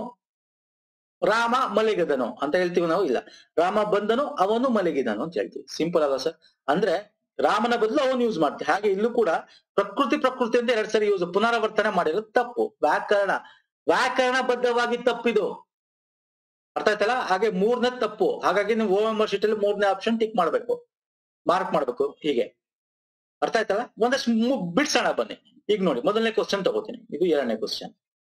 ರಾಮ ಮಲಗಿದನು ಅಂತ ಹೇಳ್ತೀವಿ ನಾವು ಇಲ್ಲ ರಾಮ ಬಂದನು ಅವನು ಮಲಗಿದನು ಅಂತ ಹೇಳ್ತೀವಿ ಸಿಂಪಲ್ ಅಲ್ಲ ಸರ್ ಅಂದ್ರೆ ರಾಮನ ಬದಲು ಅವನು ಯೂಸ್ ಮಾಡ್ತೀವಿ ಹಾಗೆ ಇಲ್ಲೂ ಕೂಡ ಪ್ರಕೃತಿ ಪ್ರಕೃತಿ ಅಂತ ಎರಡ್ ಸರಿ ಯೂಸ್ ಪುನರಾವರ್ತನೆ ಮಾಡಿರೋದು ತಪ್ಪು ವ್ಯಾಕರಣ ವ್ಯಾಕರಣ ಬದ್ಧವಾಗಿ ತಪ್ಪಿದು ಅರ್ಥ ಆಯ್ತಲ್ಲ ಹಾಗೆ ಮೂರನೇ ತಪ್ಪು ಹಾಗಾಗಿ ನೀವು ಓ ಎಂ ಶೀಟ್ ಅಲ್ಲಿ ಮೂರನೇ ಆಪ್ಷನ್ ಟಿಕ್ ಮಾಡ್ಬೇಕು ಮಾರ್ಕ್ ಮಾಡ್ಬೇಕು ಹೀಗೆ ಅರ್ಥ ಆಯ್ತಲ್ಲ ಒಂದಷ್ಟು ಮು- ಬಿಡ್ಸೋಣ ಬನ್ನಿ ಈಗ ನೋಡಿ ಮೊದಲನೇ ಕ್ವಶನ್ ತಗೋತೀನಿ ಇದು ಎರಡನೇ ಕ್ವಶನ್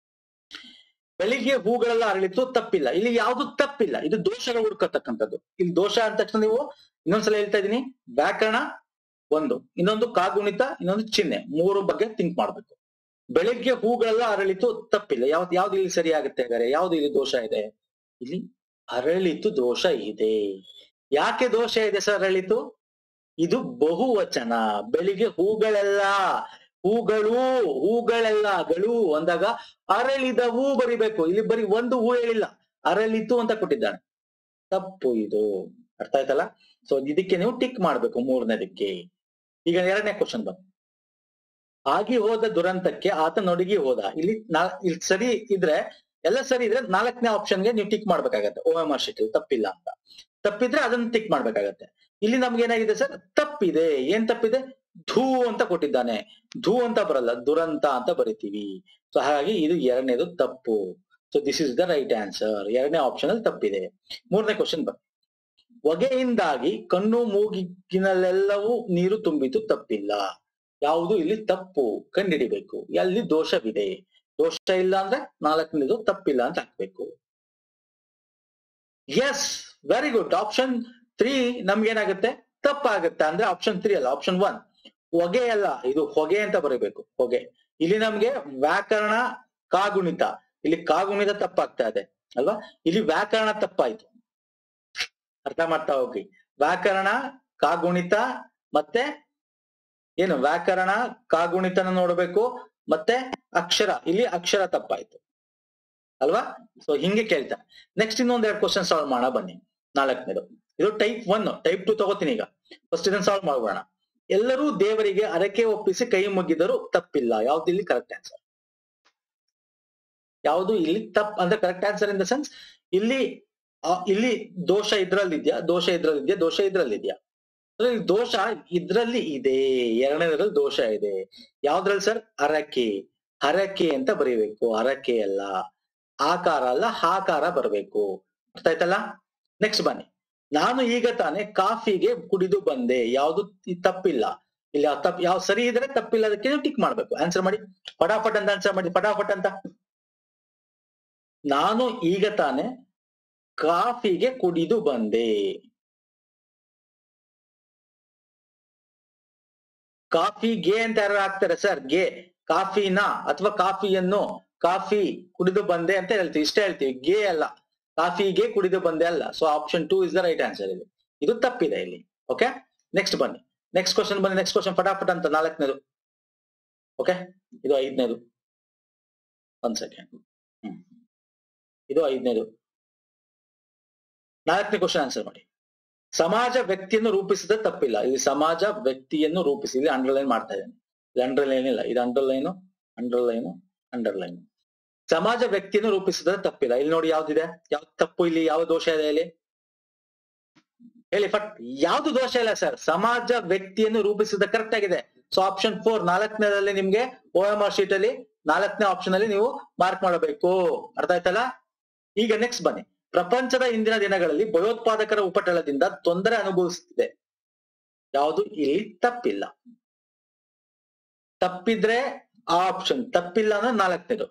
ಬೆಳಿಗ್ಗೆ ಹೂಗಳೆಲ್ಲ ಅರಳಿತು ತಪ್ಪಿಲ್ಲ ಇಲ್ಲಿ ಯಾವ್ದು ತಪ್ಪಿಲ್ಲ ಇದು ದೋಷಗಳು ಹುಡ್ಕತಕ್ಕಂಥದ್ದು ಇಲ್ಲಿ ದೋಷ ಅಂದ ತಕ್ಷಣ ನೀವು ಇನ್ನೊಂದ್ಸಲ ಹೇಳ್ತಾ ಇದೀನಿ ವ್ಯಾಕರಣ ಒಂದು ಇನ್ನೊಂದು ಕಾಗುಣಿತ ಇನ್ನೊಂದು ಚಿಹ್ನೆ ಮೂರು ಬಗ್ಗೆ ಥಿಂಕ್ ಮಾಡ್ಬೇಕು ಬೆಳಿಗ್ಗೆ ಹೂಗಳೆಲ್ಲ ಅರಳಿತು ತಪ್ಪಿಲ್ಲ ಯಾವ್ದು ಯಾವ್ದು ಇಲ್ಲಿ ಸರಿ ಆಗುತ್ತೆ ಹಾಗಾದ್ರೆ ಯಾವ್ದು ಇಲ್ಲಿ ದೋಷ ಇದೆ ಇಲ್ಲಿ ಅರಳಿತು ದೋಷ ಇದೆ ಯಾಕೆ ದೋಷ ಇದೆ ಸರ್ ಅರಳಿತು ಇದು ಬಹುವಚನ ಬೆಳಿಗ್ಗೆ ಹೂಗಳೆಲ್ಲ ಹೂಗಳು ಹೂಗಳೆಲ್ಲ ಗಳು ಅಂದಾಗ ಅರಳಿದವು ಬರಿಬೇಕು ಇಲ್ಲಿ ಬರೀ ಒಂದು ಹೂ ಹೇಳಿಲ್ಲ ಅರಳಿತು ಅಂತ ಕೊಟ್ಟಿದ್ದಾನೆ ತಪ್ಪು ಇದು ಅರ್ಥ ಆಯ್ತಲ್ಲ ಸೊ ಇದಕ್ಕೆ ನೀವು ಟಿಕ್ ಮಾಡ್ಬೇಕು ಮೂರನೇದಕ್ಕೆ ಈಗ ಎರಡನೇ ಕ್ವಶನ್ ಬಂದು ಆಗಿ ಹೋದ ದುರಂತಕ್ಕೆ ಆತ ನಡುಗಿ ಹೋದ ಇಲ್ಲಿ ನಾ ಇಲ್ಲಿ ಸರಿ ಇದ್ರೆ ಎಲ್ಲ ಸರಿ ಇದ್ರೆ ನಾಲ್ಕನೇ ಆಪ್ಷನ್ಗೆ ನೀವು ಟಿಕ್ ಮಾಡ್ಬೇಕಾಗತ್ತೆ ಓ ಎಂ ಆರ್ ಶೀಟ್ ತಪ್ಪಿಲ್ಲ ಅಂತ ತಪ್ಪಿದ್ರೆ ಅದನ್ನ ಟಿಕ್ ಮಾಡ್ಬೇಕಾಗತ್ತೆ ಇಲ್ಲಿ ನಮ್ಗೆ ಏನಾಗಿದೆ ಸರ್ ತಪ್ಪಿದೆ ಏನ್ ತಪ್ಪಿದೆ ಧೂ ಅಂತ ಕೊಟ್ಟಿದ್ದಾನೆ ಧೂ ಅಂತ ಬರಲ್ಲ ದುರಂತ ಅಂತ ಬರಿತೀವಿ ಸೊ ಹಾಗಾಗಿ ಇದು ಎರಡನೇದು ತಪ್ಪು so this is the right answer ಎರಡನೇ ಆಪ್ಷನ್ ಅಲ್ಲಿ ತಪ್ಪಿದೆ ಮೂರನೇ ಕ್ವಶನ್ ಬನ್ನಿ ಹೊಗೆಯಿಂದಾಗಿ ಕಣ್ಣು ಮೂಗಿನಲ್ಲೆಲ್ಲವೂ ನೀರು ತುಂಬಿತು ತಪ್ಪಿಲ್ಲ ಯಾವುದು ಇಲ್ಲಿ ತಪ್ಪು ಕಂಡಿಡಿಬೇಕು ಎಲ್ಲಿ ದೋಷವಿದೆ ದೋಷ ಇಲ್ಲ ಅಂದ್ರೆ ನಾಲ್ಕನೇದು ತಪ್ಪಿಲ್ಲ ಅಂತ ಹಾಕ್ಬೇಕು yes very good option three ನಮ್ಗೇನಾಗುತ್ತೆ ತಪ್ಪಾಗುತ್ತೆ ಅಂದ್ರೆ ಆಪ್ಷನ್ ತ್ರೀ ಅಲ್ಲ ಆಪ್ಷನ್ ಒನ್ ಹೊಗೆ ಅಲ್ಲ ಇದು ಹೊಗೆ ಅಂತ ಬರೀಬೇಕು ಹೊಗೆ ಇಲ್ಲಿ ನಮ್ಗೆ ವ್ಯಾಕರಣ ಕಾಗುಣಿತ ಇಲ್ಲಿ ಕಾಗುಣಿತ ತಪ್ಪಾಗ್ತಾ ಇದೆ ಅಲ್ವಾ ಇಲ್ಲಿ ವ್ಯಾಕರಣ ತಪ್ಪಾಯ್ತು ಅರ್ಥ ಮಾಡ್ತಾ ಹೋಗಿ ವ್ಯಾಕರಣ ಕಾಗುಣಿತ ಮತ್ತೆ ಏನು ವ್ಯಾಕರಣ ಕಾಗುಣಿತನ ನೋಡ್ಬೇಕು ಮತ್ತೆ ಅಕ್ಷರ ಇಲ್ಲಿ ಅಕ್ಷರ ತಪ್ಪಾಯ್ತು ಅಲ್ವಾ ಸೊ ಹಿಂಗೆ ಕೇಳ್ತಾರೆ ನೆಕ್ಸ್ಟ್ ಇನ್ನೊಂದ್ ಎರಡು ಕ್ವಶನ್ ಸಾಲ್ವ್ ಮಾಡೋಣ ಬನ್ನಿ ನಾಲ್ಕನೇದು ಇದು ಟೈಪ್ ಒನ್ ಟೈಪ್ ಟು ತಗೋತೀನಿ ಈಗ ಫಸ್ಟ್ ಇದನ್ನ ಸಾಲ್ವ್ ಮಾಡೋಣ ಎಲ್ಲರೂ ದೇವರಿಗೆ ಅರಕೆ ಒಪ್ಪಿಸಿ ಕೈ ಮುಗಿದರು ತಪ್ಪಿಲ್ಲ ಯಾವ್ದು ಇಲ್ಲಿ ಕರೆಕ್ಟ್ ಆನ್ಸರ್ ಯಾವುದು ಇಲ್ಲಿ ತಪ್ ಅಂದ್ರೆ correct answer in the sense ಇಲ್ಲಿ ಆ, ಇಲ್ಲಿ ದೋಷ ಇದ್ರಲ್ಲಿದ್ಯಾ ದೋಷ ಇದ್ರಲ್ಲಿದ್ಯಾ ದೋಷ ಇದ್ರಲ್ಲಿದ್ಯಾ ಅಂದ್ರೆ ಇಲ್ಲಿ ದೋಷ ಇದ್ರಲ್ಲಿ ಇದೆ ಎರಡನೇದ್ರಲ್ಲಿ ದೋಷ ಇದೆ ಯಾವ್ದ್ರಲ್ಲಿ ಸರ್ ಹರಕೆ ಹರಕೆ ಅಂತ ಬರೀಬೇಕು ಹರಕೆ ಅಲ್ಲ ಆಕಾರ ಅಲ್ಲ ಹಾಕಾರ ಬರಬೇಕು ಅರ್ಥ ಆಯ್ತಲ್ಲ ನೆಕ್ಸ್ಟ್ ಬನ್ನಿ ನಾನು ಈಗ ತಾನೇ ಕಾಫಿಗೆ ಕುಡಿದು ಬಂದೆ ಯಾವ್ದು ಇ- ತಪ್ಪಿಲ್ಲ ಇಲ್ಲಿ ಯಾವ ತಪ್ಪು ಯಾವ ಸರಿ ಇದ್ರೆ ತಪ್ಪಿಲ್ಲ ಅದಕ್ಕೆ ನೀವು ಟಿಕ್ ಮಾಡ್ಬೇಕು ಆನ್ಸರ್ ಮಾಡಿ ಫಟಾಫಟ್ ಅಂತ ಆನ್ಸರ್ ಮಾಡಿ ಫಟಾಫಟ್ ಅಂತ ನಾನು ಈಗ ತಾನೇ ಕಾಫಿಗೆ ಕುಡಿದು ಬಂದೆ ಕಾಫಿಗೆ ಅಂತ ಯಾರು ಹಾಕ್ತಾರೆ ಸರ್ ಗೆ ಕಾಫಿನ ಅಥವಾ ಕಾಫಿಯನ್ನು ಕಾಫಿ ಕುಡಿದು ಬಂದೆ ಅಂತ ಹೇಳ್ತೀವಿ ಇಷ್ಟೇ ಹೇಳ್ತೀವಿ ಗೆ ಅಲ್ಲ ಕಾಫಿಗೆ ಕುಡಿದು ಬಂದೆ ಅಲ್ಲ so option two is the right answer ಇಲ್ಲಿ ಇದು ತಪ್ಪಿದೆ ಇಲ್ಲಿ ಓಕೆ ನೆಕ್ಸ್ಟ್ ಬನ್ನಿ ನೆಕ್ಸ್ಟ್ ಕ್ವಶನ್ ಬನ್ನಿ ನೆಕ್ಸ್ಟ್ ಕ್ವಶನ್ ಫಟಾಫಟ್ ಅಂತ ನಾಲ್ಕನೇದು ಓಕೆ ಇದು ಐದನೇದು ಒಂದ್ ಸೆಕೆಂಡ್ ಹ್ಮ್ ಇದು ಐದನೇದು ನಾಲ್ಕನೇ ಕ್ವಶನ್ ಆನ್ಸರ್ ಮಾಡಿ ಸಮಾಜ ವ್ಯಕ್ತಿಯನ್ನು ರೂಪಿಸಿದ ತಪ್ಪಿಲ್ಲ ಇಲ್ಲಿ ಸಮಾಜ ವ್ಯಕ್ತಿಯನ್ನು ರೂಪಿಸಿ ಇಲ್ಲಿ ಅಂಡರ್ಲೈನ್ ಮಾಡ್ತಾ ಇದ್ದೇನೆ ಇಲ್ಲಿ ಅಂಡರ್ಲೈನ್ ಇಲ್ಲ ಇದು ಅಂಡರ್ಲೈನು ಅಂಡರ್ಲೈನು ಅಂಡರ್ಲೈನ್ ಸಮಾಜ ವ್ಯಕ್ತಿಯನ್ನು ರೂಪಿಸಿದ ತಪ್ಪಿಲ್ಲ ಇಲ್ಲಿ ನೋಡಿ ಯಾವ್ದಿದೆ ಯಾವ್ದು ತಪ್ಪು ಇಲ್ಲಿ ಯಾವ ದೋಷ ಇದೆ ಇಲ್ಲಿ ಹೇಳಿ ಫಟ್ ಯಾವ್ದು ದೋಷ ಇಲ್ಲ ಸರ್ ಸಮಾಜ ವ್ಯಕ್ತಿಯನ್ನು ರೂಪಿಸಿದ ಕರೆಕ್ಟ್ ಆಗಿದೆ ಸೊ ಆಪ್ಷನ್ ಫೋರ್ ನಾಲ್ಕನೇದಲ್ಲಿ ನಿಮ್ಗೆ ಓ ಎಂ ಆರ್ ಶೀಟ್ ಅಲ್ಲಿ ನಾಲ್ಕನೇ ಆಪ್ಷನ್ ಅಲ್ಲಿ ನೀವು ಮಾರ್ಕ್ ಮಾಡಬೇಕು ಅರ್ಥ ಆಯ್ತಲ್ಲ ಈಗ ನೆಕ್ಸ್ಟ್ ಬನ್ನಿ ಪ್ರಪಂಚದ ಇಂದಿನ ದಿನಗಳಲ್ಲಿ ಭಯೋತ್ಪಾದಕರ ಉಪಟಳದಿಂದ ತೊಂದರೆ ಅನುಭವಿಸುತ್ತಿದೆ ಯಾವುದು ಇಲ್ಲಿ ತಪ್ಪಿಲ್ಲ ತಪ್ಪಿದ್ರೆ ಆ ಆಪ್ಷನ್ ತಪ್ಪಿಲ್ಲ ಅಂದ್ರೆ ನಾಲ್ಕನೇದು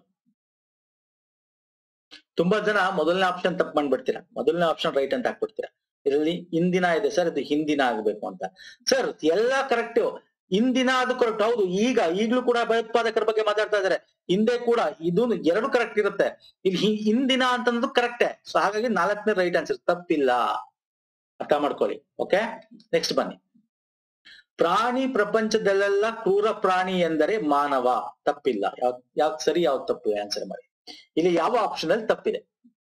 ತುಂಬಾ ಜನ ಮೊದಲನೇ ಆಪ್ಷನ್ ತಪ್ಪು ಮಾಡ್ಬಿಡ್ತೀರಾ ಮೊದಲನೇ ಆಪ್ಷನ್ ರೈಟ್ ಅಂತ ಹಾಕ್ಬಿಡ್ತೀರಾ ಇದರಲ್ಲಿ ಇಂದಿನ ಇದೆ ಸರ್ ಇದು ಹಿಂದಿನ ಆಗ್ಬೇಕು ಅಂತ ಸರ್ ಎಲ್ಲಾ ಕರೆಕ್ಟ್ ಇಂದಿನ ಅದು ಕರೆಕ್ಟ್ ಹೌದು ಈಗ ಈಗ್ಲೂ ಕೂಡ ಭಯೋತ್ಪಾದಕರ ಬಗ್ಗೆ ಮಾತಾಡ್ತಾ ಇದಾರೆ ಹಿಂದೆ ಕೂಡ ಇದು ಎರಡು ಕರೆಕ್ಟ್ ಇರುತ್ತೆ ಇಲ್ಲಿ ಹಿ- ಹಿಂದಿನ ಅಂತಂದು ಕರೆಕ್ಟೇ ಸೊ ಹಾಗಾಗಿ ನಾಲ್ಕನೇ ರೈಟ್ ಆನ್ಸರ್ ತಪ್ಪಿಲ್ಲ ಅರ್ಥ ಮಾಡ್ಕೊಳ್ಳಿ ಓಕೆ ನೆಕ್ಸ್ಟ್ ಬನ್ನಿ ಪ್ರಾಣಿ ಪ್ರಪಂಚದಲ್ಲೆಲ್ಲ ಕ್ರೂರ ಪ್ರಾಣಿ ಎಂದರೆ ಮಾನವ ತಪ್ಪಿಲ್ಲ ಯಾವ್ ಯಾವ್ದು ಸರಿ ಯಾವ್ದು ತಪ್ಪು ಆನ್ಸರ್ ಮಾಡಿ ಇಲ್ಲಿ ಯಾವ ಆಪ್ಷನ್ ಅಲ್ಲಿ ತಪ್ಪಿದೆ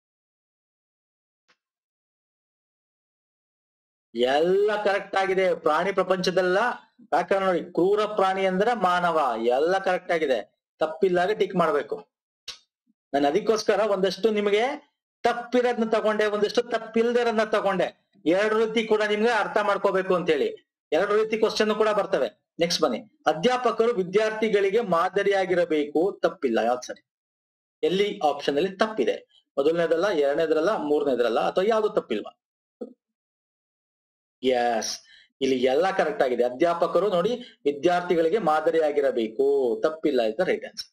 ಎಲ್ಲ ಕರೆಕ್ಟ್ ಆಗಿದೆ ಪ್ರಾಣಿ ಪ್ರಪಂಚದಲ್ಲ ವ್ಯಾಕರಣ ನೋಡಿ ಕ್ರೂರ ಪ್ರಾಣಿ ಅಂದ್ರೆ ಮಾನವ ಎಲ್ಲ ಕರೆಕ್ಟ್ ಆಗಿದೆ ತಪ್ಪಿಲ್ಲಾಗ ಟಿಕ್ ಮಾಡ್ಬೇಕು ನಾನು ಅದಕ್ಕೋಸ್ಕರ ಒಂದಷ್ಟು ನಿಮಗೆ ತಪ್ಪಿರೋದ್ನ ತಗೊಂಡೆ ಒಂದಷ್ಟು ತಪ್ಪಿಲ್ದಿರೋದ್ನ ತಗೊಂಡೆ ಎರಡು ರೀತಿ ಕೂಡ ನಿಮ್ಗೆ ಅರ್ಥ ಮಾಡ್ಕೋಬೇಕು ಅಂತ ಹೇಳಿ ಎರಡು ರೀತಿ ಕ್ವಶನ್ ಕೂಡ ಬರ್ತವೆ ನೆಕ್ಸ್ಟ್ ಬನ್ನಿ ಅಧ್ಯಾಪಕರು ವಿದ್ಯಾರ್ಥಿಗಳಿಗೆ ಮಾದರಿಯಾಗಿರಬೇಕು ತಪ್ಪಿಲ್ಲ ಯಾವ್ದು ಸರಿ ಎಲ್ಲಿ ಆಪ್ಷನ್ ಅಲ್ಲಿ ತಪ್ಪಿದೆ ಮೊದಲನೇದಲ್ಲ ಎರಡನೇದ್ರಲ್ಲ ಮೂರನೇದ್ರಲ್ಲ ಅಥವಾ ಯಾವ್ದು ತಪ್ಪಿಲ್ವಾ ಎಸ್ ಇಲ್ಲಿ ಎಲ್ಲ ಕರೆಕ್ಟ್ ಆಗಿದೆ ಅಧ್ಯಾಪಕರು ನೋಡಿ ವಿದ್ಯಾರ್ಥಿಗಳಿಗೆ ಮಾದರಿಯಾಗಿರಬೇಕು ತಪ್ಪಿಲ್ಲ is right answer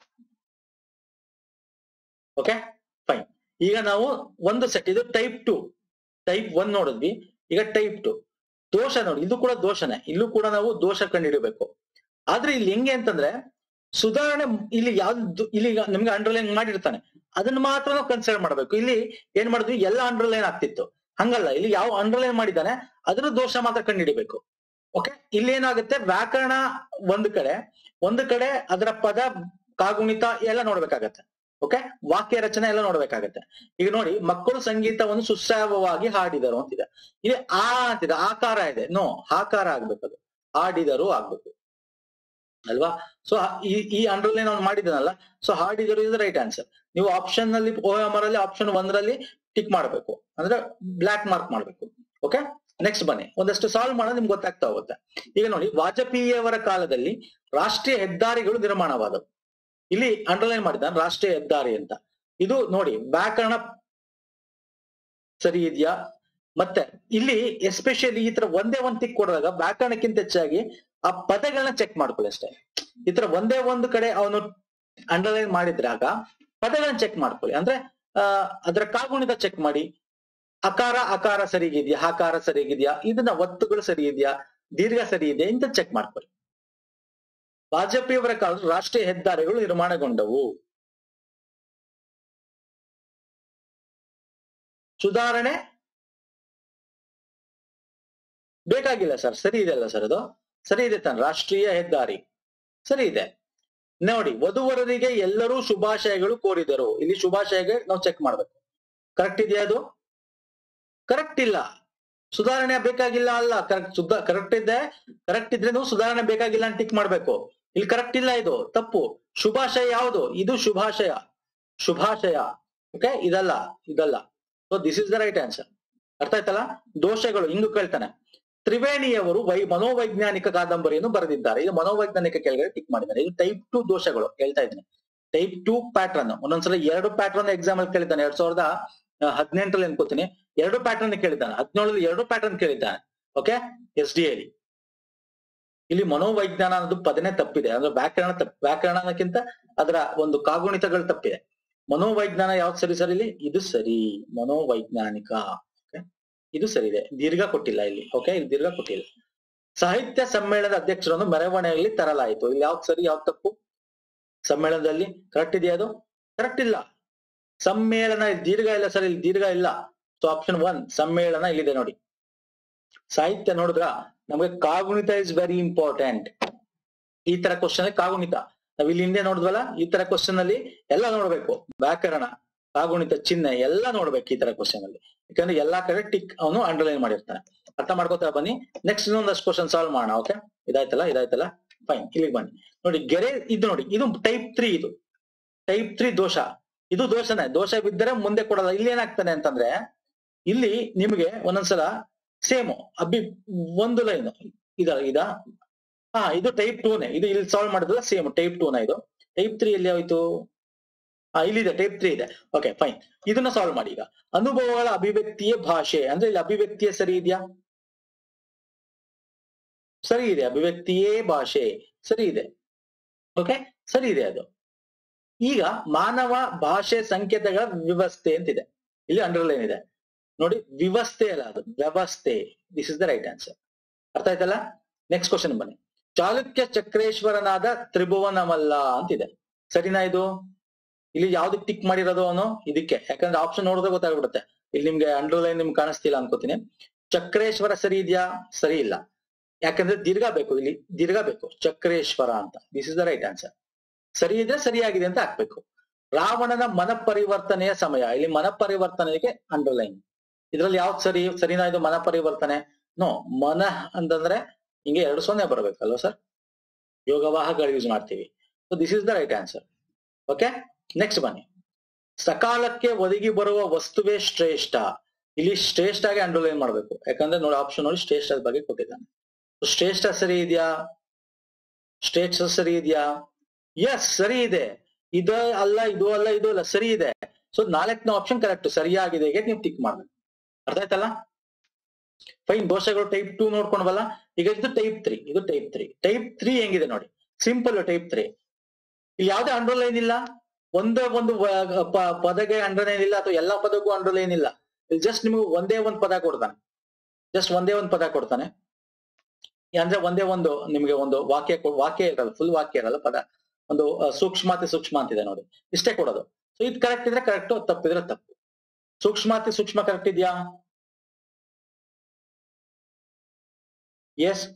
okay fine ಈಗ ನಾವು ಒಂದು ಸೆಟ್ ಇದು ಟೈಪ್ ಟು ಟೈಪ್ ಒನ್ ನೋಡಿದ್ವಿ ಈಗ ಟೈಪ್ ಟು ದೋಷ ನೋಡಿ ಇದು ಕೂಡ ದೋಷನೇ ಇಲ್ಲೂ ಕೂಡ ನಾವು ದೋಷ ಕಂಡುಹಿಡಬೇಕು ಆದ್ರೆ ಇಲ್ಲಿ ಹೆಂಗೆ ಅಂತಂದ್ರೆ ಸುಧಾರಣೆ ಇಲ್ಲಿ ಯಾವ್ದು ಇಲ್ಲಿ ಈಗ ನಿಮ್ಗೆ ಅಂಡರ್ಲೈನ್ ಮಾಡಿರ್ತಾನೆ ಅದನ್ನ ಮಾತ್ರ ನಾವು ಕನ್ಸಿಡರ್ ಮಾಡ್ಬೇಕು ಇಲ್ಲಿ ಏನ್ ಮಾಡಿದ್ವಿ ಎಲ್ಲ ಅಂಡರ್ಲೈನ್ ಆಗ್ತಿತ್ತು ಹಂಗಲ್ಲ ಇಲ್ಲಿ ಯಾವ ಅಂಡರ್ಲೈನ್ ಮಾಡಿದ್ದಾನೆ ಅದ್ರ ದೋಷ ಮಾತ್ರ ಕಂಡುಹಿಡಿಬೇಕು ಓಕೆ ಇಲ್ಲಿ ಏನಾಗುತ್ತೆ ವ್ಯಾಕರಣ ಒಂದು ಕಡೆ ಒಂದು ಕಡೆ ಅದರ ಪದ ಕಾಗುಣಿತ ಎಲ್ಲ ನೋಡ್ಬೇಕಾಗತ್ತೆ ಓಕೆ ವಾಕ್ಯ ರಚನೆ ಎಲ್ಲ ನೋಡ್ಬೇಕಾಗತ್ತೆ ಈಗ ನೋಡಿ ಮಕ್ಕಳು ಸಂಗೀತವನ್ನು ಸುಶ್ರಾವವಾಗಿ ಹಾಡಿದರು ಅಂತಿದೆ ಇಲ್ಲಿ ಆ ಅಂತಿದೆ ಆಕಾರ ಇದೆ ನೋ ಆಕಾರ ಆಗ್ಬೇಕು ಅದು ಹಾಡಿದರು ಆಗ್ಬೇಕು ಅಲ್ವಾ ಸೊ ಈ ಈ ಅಂಡರ್ಲೈನ್ ಅವ್ನು ಮಾಡಿದನಲ್ಲ ಸೊ ಹಾಡಿದರು ಇಸ್ ರೈಟ್ ಆನ್ಸರ್ ನೀವು ಆಪ್ಷನ್ ನಲ್ಲಿ ಓ ಅಲ್ಲಿ ಆಪ್ಷನ್ ಒಂದರಲ್ಲಿ ಟಿಕ್ ಮಾಡ್ಬೇಕು ಅಂದ್ರೆ ಬ್ಲಾಕ್ ಮಾರ್ಕ್ ಮಾಡ್ಬೇಕು ಓಕೆ ನೆಕ್ಸ್ಟ್ ಬನ್ನಿ ಒಂದಷ್ಟು ಸಾಲ್ವ್ ಮಾಡೋದು ನಿಮ್ಗೆ ಗೊತ್ತಾಗ್ತಾ ಹೋಗುತ್ತೆ ಈಗ ನೋಡಿ ವಾಜಪೇಯಿಯವರ ಕಾಲದಲ್ಲಿ ರಾಷ್ಟ್ರೀಯ ಹೆದ್ದಾರಿಗಳು ನಿರ್ಮಾಣವಾದವು ಇಲ್ಲಿ ಅಂಡರ್ಲೈನ್ ಮಾಡಿದ್ದಾನೆ ರಾಷ್ಟ್ರೀಯ ಹೆದ್ದಾರಿ ಅಂತ ಇದು ನೋಡಿ ವ್ಯಾಕರಣ ಸರಿ ಇದೆಯಾ ಮತ್ತೆ ಇಲ್ಲಿ ಎಸ್ಪೆಷಲಿ ಈ ತರ ಒಂದೇ ಒಂದ್ ಟಿಕ್ ಕೊಡಿದಾಗ ವ್ಯಾಕರಣಕ್ಕಿಂತ ಹೆಚ್ಚಾಗಿ ಆ ಪದಗಳನ್ನ ಚೆಕ್ ಮಾಡ್ಕೊಳ್ಳಿ ಅಷ್ಟೇ ಈ ತರ ಒಂದೇ ಒಂದು ಕಡೆ ಅವನು ಅಂಡರ್ಲೈನ್ ಮಾಡಿದ್ರಾಗ ಪದಗಳನ್ನ ಚೆಕ್ ಮಾಡ್ಕೊಳ್ಳಿ ಅಂದ್ರೆ ಆ ಅದರ ಕಾಗುಣಿತ ಚೆಕ್ ಮಾಡಿ ಅಕಾರ ಅಕಾರ ಸರಿಗಿದ್ಯಾ ಹಕಾರ ಸರಿಗಿದ್ಯಾ ಇದನ್ನ ಒತ್ತುಗಳು ಸರಿ ಇದೆಯಾ ದೀರ್ಘ ಸರಿ ಇದೆ ಅಂತ ಚೆಕ್ ಮಾಡ್ಕೊಳ್ಳಿ ವಾಜಪೇಯಿಯವರ ಕಾಲದ ರಾಷ್ಟ್ರೀಯ ಹೆದ್ದಾರಿಗಳು ನಿರ್ಮಾಣಗೊಂಡವು ಸುಧಾರಣೆ ಬೇಕಾಗಿಲ್ಲ ಸರ್ ಸರಿ ಇದೆ ಅಲ್ಲ ಸರ್ ಅದು ಸರಿ ಇದೆ ತಾನೆ ರಾಷ್ಟ್ರೀಯ ಹೆದ್ದಾರಿ ಸರಿ ಇದೆ ನೋಡಿ ವಧುವರರಿಗೆ ಎಲ್ಲರೂ ಶುಭಾಶಯಗಳು ಕೋರಿದರು ಇಲ್ಲಿ ಶುಭಾಶಯಗೆ ನಾವು ಚೆಕ್ ಮಾಡ್ಬೇಕು ಕರೆಕ್ಟ್ ಇದೆಯಾ ಅದು ಕರೆಕ್ಟ್ ಇಲ್ಲ ಸುಧಾರಣೆ ಬೇಕಾಗಿಲ್ಲ ಅಲ್ಲ ಕರೆಕ್ಟ್ ಸುದ್ದ ಕರೆಕ್ಟ್ ಇದೆ ಕರೆಕ್ಟ್ ಇದ್ರೆ ನೀವು ಸುಧಾರಣೆ ಬೇಕಾಗಿಲ್ಲ ಅಂತ ಟಿಕ್ ಮಾಡ್ಬೇಕು ಇಲ್ಲಿ ಕರೆಕ್ಟ್ ಇಲ್ಲ ಇದು ತಪ್ಪು ಶುಭಾಶಯ ಯಾವುದು ಇದು ಶುಭಾಶಯ ಶುಭಾಶಯ ಓಕೆ ಇದಲ್ಲ ಇದಲ್ಲ so this is the right answer ಅರ್ಥ ಆಯ್ತಲ್ಲ ದೋಷಗಳು ಹಿಂಗು ಕೇಳ್ತಾನೆ ತ್ರಿವೇಣಿಯವರು ವೈ ಮನೋವೈಜ್ಞಾನಿಕ ಕಾದಂಬರಿಯನ್ನು ಬರೆದಿದ್ದಾರೆ ಇದು ಮನೋವೈಜ್ಞಾನಿಕ ಕೆಳಗಡೆ ಟಿಕ್ ಮಾಡಿದ್ದಾರೆ ಇದು ಟೈಪ್ ಟು ದೋಷಗಳು ಹೇಳ್ತಾ ಇದ್ದೀನಿ ಟೈಪ್ ಟು ಪ್ಯಾಟ್ರನ್ ಒಂದೊಂದ್ಸಲ ಎರಡು ಪ್ಯಾಟ್ರನ್ ಎಕ್ಸಾಮ್ ಅಲ್ಲಿ ಕೇಳಿದ್ದಾನೆ ಎರಡ್ ಸಾವಿರದ ಹದಿನೆಂಟರಲ್ಲಿ ಅನ್ಕೋತೀನಿ ಎರಡು ಪ್ಯಾಟರ್ನ್ ಕೇಳಿದ್ದಾನೆ ಹದಿನೇಳರಲ್ಲಿ ಎರಡು ಪ್ಯಾಟರ್ನ್ ಕೇಳಿದ್ದಾನೆ ಓಕೆ ಎಸ್ ಡಿ ಅಲ್ಲಿ ಇಲ್ಲಿ ಮನೋವೈಜ್ಞಾನ ಅನ್ನೋದು ಪದನೇ ತಪ್ಪಿದೆ ಅಂದ್ರೆ ವ್ಯಾಕರಣ ತಪ್ಪ ವ್ಯಾಕರಣಕ್ಕಿಂತ ಅದರ ಒಂದು ಕಾಗುಣಿತಗಳು ತಪ್ಪಿದೆ ಮನೋವೈಜ್ಞಾನ ಯಾವ್ದು ಸರಿ ಸರ್ ಇಲ್ಲಿ ಇದು ಸರಿ ಮನೋವೈಜ್ಞಾನಿಕ ಓಕೆ ಇದು ಸರಿ ಇದೆ ದೀರ್ಘ ಕೊಟ್ಟಿಲ್ಲ ಇಲ್ಲಿ ಓಕೆ ಇಲ್ಲಿ ದೀರ್ಘ ಕೊಟ್ಟಿಲ್ಲ ಸಾಹಿತ್ಯ ಸಮ್ಮೇಳನದ ಅಧ್ಯಕ್ಷರನ್ನು ಮೆರವಣಿಗೆಯಲ್ಲಿ ತರಲಾಯಿತು ಇಲ್ಲಿ ಯಾವ್ದು ಸರಿ ಯಾವ್ದು ತಪ್ಪು ಸಮ್ಮೇಳನದಲ್ಲಿ ಕರೆಕ್ಟ್ ಇದೆಯಾ ಅದು ಕರೆಕ್ಟ್ ಇಲ್ಲ ಸಮ್ಮೇಳನ ಇಲ್ಲಿ ದೀರ್ಘ ಇಲ್ಲ ಸರ್ ಇಲ್ಲಿ ದೀರ್ಘ ಇಲ್ಲ ಸೊ ಆಪ್ಷನ್ ಒನ್ ಸಮ್ಮೇಳನ ಇಲ್ಲಿದೆ ನೋಡಿ ಸಾಹಿತ್ಯ ನೋಡಿದ್ರ ನಮಗೆ ಕಾಗುಣಿತ ಇಸ್ ವೆರಿ ಇಂಪಾರ್ಟೆಂಟ್ ಈ ತರ ಕ್ವಶನ್ ಅಲ್ಲಿ ಕಾಗುಣಿತ ನಾವ್ ಇಲ್ಲಿ ಹಿಂದೆ ನೋಡಿದ್ವಲ್ಲ ಈ ತರ ಕ್ವಶನ್ ಅಲ್ಲಿ ಎಲ್ಲ ನೋಡ್ಬೇಕು ವ್ಯಾಕರಣ ಕಾಗುಣಿತ ಚಿಹ್ನೆ ಎಲ್ಲ ನೋಡ್ಬೇಕು ಈ ತರ ಕ್ವಶನ್ ಅಲ್ಲಿ ಯಾಕಂದ್ರೆ ಎಲ್ಲಾ ಕಡೆ ಟಿಕ್ ಅವನು ಅಂಡರ್ಲೈನ್ ಮಾಡಿರ್ತಾನೆ ಅರ್ಥ ಮಾಡ್ಕೋತಾ ಬನ್ನಿ ನೆಕ್ಸ್ಟ್ ಇನ್ನೊಂದಷ್ಟು ಕ್ವಶನ್ ಸಾಲ್ವ್ ಮಾಡೋಣ ಓಕೆ ಇದಾಯ್ತಲ್ಲ ಇದಾಯ್ತಲ್ಲ ಫೈನ್ ಇಲ್ಲಿಗೆ ಬನ್ನಿ ನೋಡಿ ಗೆರೆ ಇದು ನೋಡಿ ಇದು ಟೈಪ್ ತ್ರೀ ಇದು ಟೈಪ್ ತ್ರೀ ದೋಷ ಇದು ದೋಷನೇ ದೋಷ ಬಿದ್ದರೆ ಮುಂದೆ ಕೊಡಲ್ಲ ಇಲ್ಲಿ ಏನಾಗ್ತಾನೆ ಅಂತಂದ್ರೆ ಇಲ್ಲಿ ನಿಮಗೆ ಒಂದೊಂದ್ಸಲ ಸೇಮ್ ಅಭಿ ಒಂದು ಲೈನ್ ಇದ ಇದ ಹಾ ಇದು ಟೈಪ್ ಟೂನೇ ಇದು ಇಲ್ಲಿ ಸಾಲ್ವ್ ಮಾಡಿದ್ರೆ ಸೇಮ್ ಟೈಪ್ ಟೂನ ಇದು ಟೈಪ್ ತ್ರೀ ಎಲ್ಲಿ ಹೋಯ್ತು ಹಾ ಇಲ್ಲಿದೆ ಟೈಪ್ ತ್ರೀ ಇದೆ ಓಕೆ ಫೈನ್ ಇದನ್ನ ಸಾಲ್ವ್ ಮಾಡಿ ಈಗ ಅನುಭವಗಳ ಅಭಿವ್ಯಕ್ತಿಯೇ ಭಾಷೆ ಅಂದ್ರೆ ಇಲ್ಲಿ ಅಭಿವ್ಯಕ್ತಿಯೇ ಸರಿ ಇದೆಯಾ ಸರಿ ಇದೆ ಅಭಿವ್ಯಕ್ತಿಯೇ ಭಾಷೆ ಸರಿ ಇದೆ ಓಕೆ ಸರಿ ಇದೆ ಅದು ಈಗ ಮಾನವ ಭಾಷೆ ಸಂಕೇತಗಳ ವ್ಯವಸ್ಥೆ ಅಂತಿದೆ ಇಲ್ಲಿ ಅಂಡರ್ಲೈನ್ ಇದೆ ನೋಡಿ ವ್ಯವಸ್ಥೆ ಅಲ್ಲ ಅದು ವ್ಯವಸ್ಥೆ this is the right answer ಅರ್ಥ ಆಯ್ತಲ್ಲ ನೆಕ್ಸ್ಟ್ ಕ್ವಶನ್ ಬನ್ನಿ ಚಾಲುಕ್ಯ ಚಕ್ರೇಶ್ವರನಾದ ತ್ರಿಭುವನಮಲ್ಲ ಅಂತಿದೆ ಸರಿನಾ ಇದು ಇಲ್ಲಿ ಯಾವ್ದಕ್ ಟಿಕ್ ಮಾಡಿರೋದು ಅವನು ಇದಕ್ಕೆ ಯಾಕಂದ್ರೆ ಆಪ್ಷನ್ ನೋಡಿದ್ರೆ ಗೊತ್ತಾಗ್ಬಿಡುತ್ತೆ ಇಲ್ಲಿ ನಿಮ್ಗೆ ಅಂಡರ್ಲೈನ್ ನಿಮ್ಗೆ ಕಾಣಿಸ್ತಿಲ್ಲ ಅನ್ಕೋತೀನಿ ಚಕ್ರೇಶ್ವರ ಸರಿ ಇದೆಯಾ ಸರಿ ಇಲ್ಲ ಯಾಕಂದ್ರೆ ದೀರ್ಘ ಬೇಕು ಇಲ್ಲಿ ದೀರ್ಘ ಬೇಕು ಚಕ್ರೇಶ್ವರ ಅಂತ this is the right answer ಸರಿ ಇದ್ರೆ ಸರಿಯಾಗಿದೆ ಅಂತ ಹಾಕ್ಬೇಕು ರಾವಣನ ಮನ ಪರಿವರ್ತನೆಯ ಸಮಯ ಇಲ್ಲಿ ಮನ ಪರಿವರ್ತನೆಗೆ ಅಂಡರ್ಲೈನ್ ಇದ್ರಲ್ಲಿ ಯಾವ್ದು ಸರಿ ಸರಿನಾ ಇದು ಮನ ಪರಿವರ್ತನೆ ನೋ ಮನ ಅಂತಂದ್ರೆ ಹಿಂಗೆ ಎರಡು ಸೊನ್ನೆ ಬರ್ಬೇಕಲ್ವ ಸರ್ ಯೋಗವಾಹಗಳು ಯೂಸ್ ಮಾಡ್ತೀವಿ so this is the right answer okay next ಬನ್ನಿ ಸಕಾಲಕ್ಕೆ ಒದಗಿ ಬರುವ ವಸ್ತುವೇ ಶ್ರೇಷ್ಠ ಇಲ್ಲಿ ಶ್ರೇಷ್ಠ ಆಗಿ ಅಂಡರ್ಲೈನ್ ಮಾಡ್ಬೇಕು ಯಾಕಂದ್ರೆ ನೋಡಿ ಆಪ್ಷನ್ ನೋಡಿ ಶ್ರೇಷ್ಠದ ಬಗ್ಗೆ ಕೊಟ್ಟಿದ್ದಾನೆ ಶ್ರೇಷ್ಠ ಸರಿ ಇದೆಯಾ ಶ್ರೇಷ್ಠ ಸರಿ ಇದೆಯಾ ಎಸ್ ಸರಿ ಇದೆ ಇದು ಅಲ್ಲ ಇದು ಅಲ್ಲ ಇದು ಅಲ್ಲ ಸರಿ ಇದೆ ಸೊ ನಾಲ್ಕನೇ ಆಪ್ಷನ್ ಕರೆಕ್ಟ್ ಸರಿಯಾಗಿದೆ ಹೇಗೆ ನೀವು ಟಿಕ್ ಮಾಡ್ಬೇಕು ಅರ್ಥ ಆಯ್ತಲ್ಲ ಫೈನ್ ದೋಷಗಳು ಟೈಪ್ ಟೂ ನೋಡ್ಕೊಂಡ್ವಲ್ಲ ಈಗ ಇದು ಟೈಪ್ ತ್ರೀ ಇದು ಟೈಪ್ ತ್ರೀ ಟೈಪ್ ತ್ರೀ ಹೆಂಗಿದೆ ನೋಡಿ ಸಿಂಪಲ್ ಟೈಪ್ ತ್ರೀ ಇಲ್ಲಿ ಯಾವ್ದೇ ಅಂಡರ್ಲೈನ್ ಇಲ್ಲ ಒಂದೇ ಒಂದು ವ- ಪ- ಪದಗೆ ಅಂಡರ್ಲೈನ್ ಇಲ್ಲ ಅಥವಾ ಎಲ್ಲಾ ಪದಕ್ಕೂ ಅಂಡರ್ಲೈನ್ ಇಲ್ಲ ಇಲ್ಲಿ ಜಸ್ಟ್ ನಿಮಗೆ ಒಂದೇ ಒಂದು ಪದ ಕೊಡ್ತಾನೆ ಜಸ್ಟ್ ಒಂದೇ ಒಂದು ಪದ ಕೊಡ್ತಾನೆ ಅಂದ್ರೆ ಒಂದೇ ಒಂದು ನಿಮಗೆ ಒಂದು ವಾಕ್ಯ ಕೊ- ವಾಕ್ಯ ಇರಲ್ಲ ಫುಲ್ ವಾಕ್ಯ ಇರಲ್ಲ ಪದ ಒಂದು ಆ, ಸೂಕ್ಷ್ಮಾತಿ ಸೂಕ್ಷ್ಮ ಅಂತಿದೆ ನೋಡಿ ಇಷ್ಟೇ ಕೊಡೋದು ಸೊ ಇದು ಕರೆಕ್ಟ್ ಇದ್ರೆ ಕರೆಕ್ಟ್ ತಪ್ಪಿದ್ರೆ ತಪ್ಪು ಸೂಕ್ಷ್ಮಾತಿ ಸೂಕ್ಷ್ಮ ಕರೆಕ್ಟ್ ಇದೆಯಾ ಎಸ್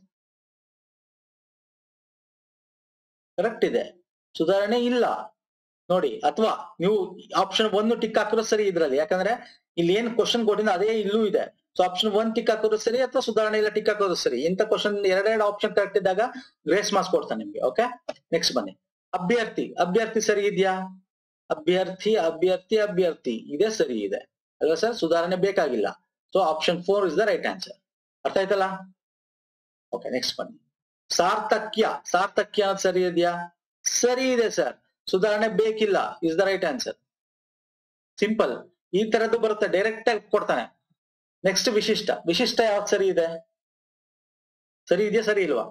ಕರೆಕ್ಟ್ ಇದೆ ಸುಧಾರಣೆ ಇಲ್ಲ ನೋಡಿ ಅಥವಾ ನೀವು ಆಪ್ಷನ್ ಒಂದು ಟಿಕ್ ಹಾಕಿರೋ ಸರಿ ಇದ್ರಲ್ಲಿ ಯಾಕಂದ್ರೆ ಇಲ್ಲಿ ಏನ್ ಕ್ವಶನ್ ಕೊಟ್ಟಿನ ಅದೇ ಇಲ್ಲೂ ಇದೆ ಸೊ ಆಪ್ಷನ್ ಒನ್ ಟಿಕ್ ಹಾಕೋದು ಸರಿ ಅಥವಾ ಸುಧಾರಣೆ ಇಲ್ಲ ಟಿಕ್ ಹಾಕೋದು ಸರಿ ಇಂಥ ಕ್ವಶನ್ ಎರಡೆರಡು ಆಪ್ಷನ್ ಕರೆಕ್ಟ್ ಇದ್ದಾಗ ಗ್ರೇಸ್ ಮಾರ್ಕ್ಸ್ ಕೊಡ್ತಾನೆ ನಿಮ್ಗೆ ಓಕೆ ನೆಕ್ಸ್ಟ್ ಬನ್ನಿ ಅಭ್ಯರ್ಥಿ ಅಭ್ಯರ್ಥಿ ಸರಿ ಇದೆಯಾ ಅಭ್ಯರ್ಥಿ ಅಭ್ಯರ್ಥಿ ಅಭ್ಯರ್ಥಿ ಇದೇ ಸರಿ ಇದೆ ಅಲ್ವಾ ಸರ್ ಸುಧಾರಣೆ ಬೇಕಾಗಿಲ್ಲ so option four is the right answer ಅರ್ಥ ಆಯ್ತಲ್ಲ ಓಕೆ ನೆಕ್ಸ್ಟ್ ಬನ್ನಿ ಸಾರ್ಥಕ್ಯ ಸಾರ್ಥಕ್ಯ ಅನ್ನೋದು ಸರಿ ಇದೆಯಾ ಸರಿ ಇದೆ ಸರ್ ಸುಧಾರಣೆ ಬೇಕಿಲ್ಲ is the right answer simple ಈ ತರದ್ದು ಬರುತ್ತೆ ಡೈರೆಕ್ಟ್ ಆಗಿ ಕೊಡ್ತಾನೆ ನೆಕ್ಸ್ಟ್ ವಿಶಿಷ್ಟ ವಿಶಿಷ್ಟ ಯಾವ್ದು ಸರಿ ಇದೆ ಸರಿ ಇದೆಯಾ ಸರಿ ಇಲ್ವಾ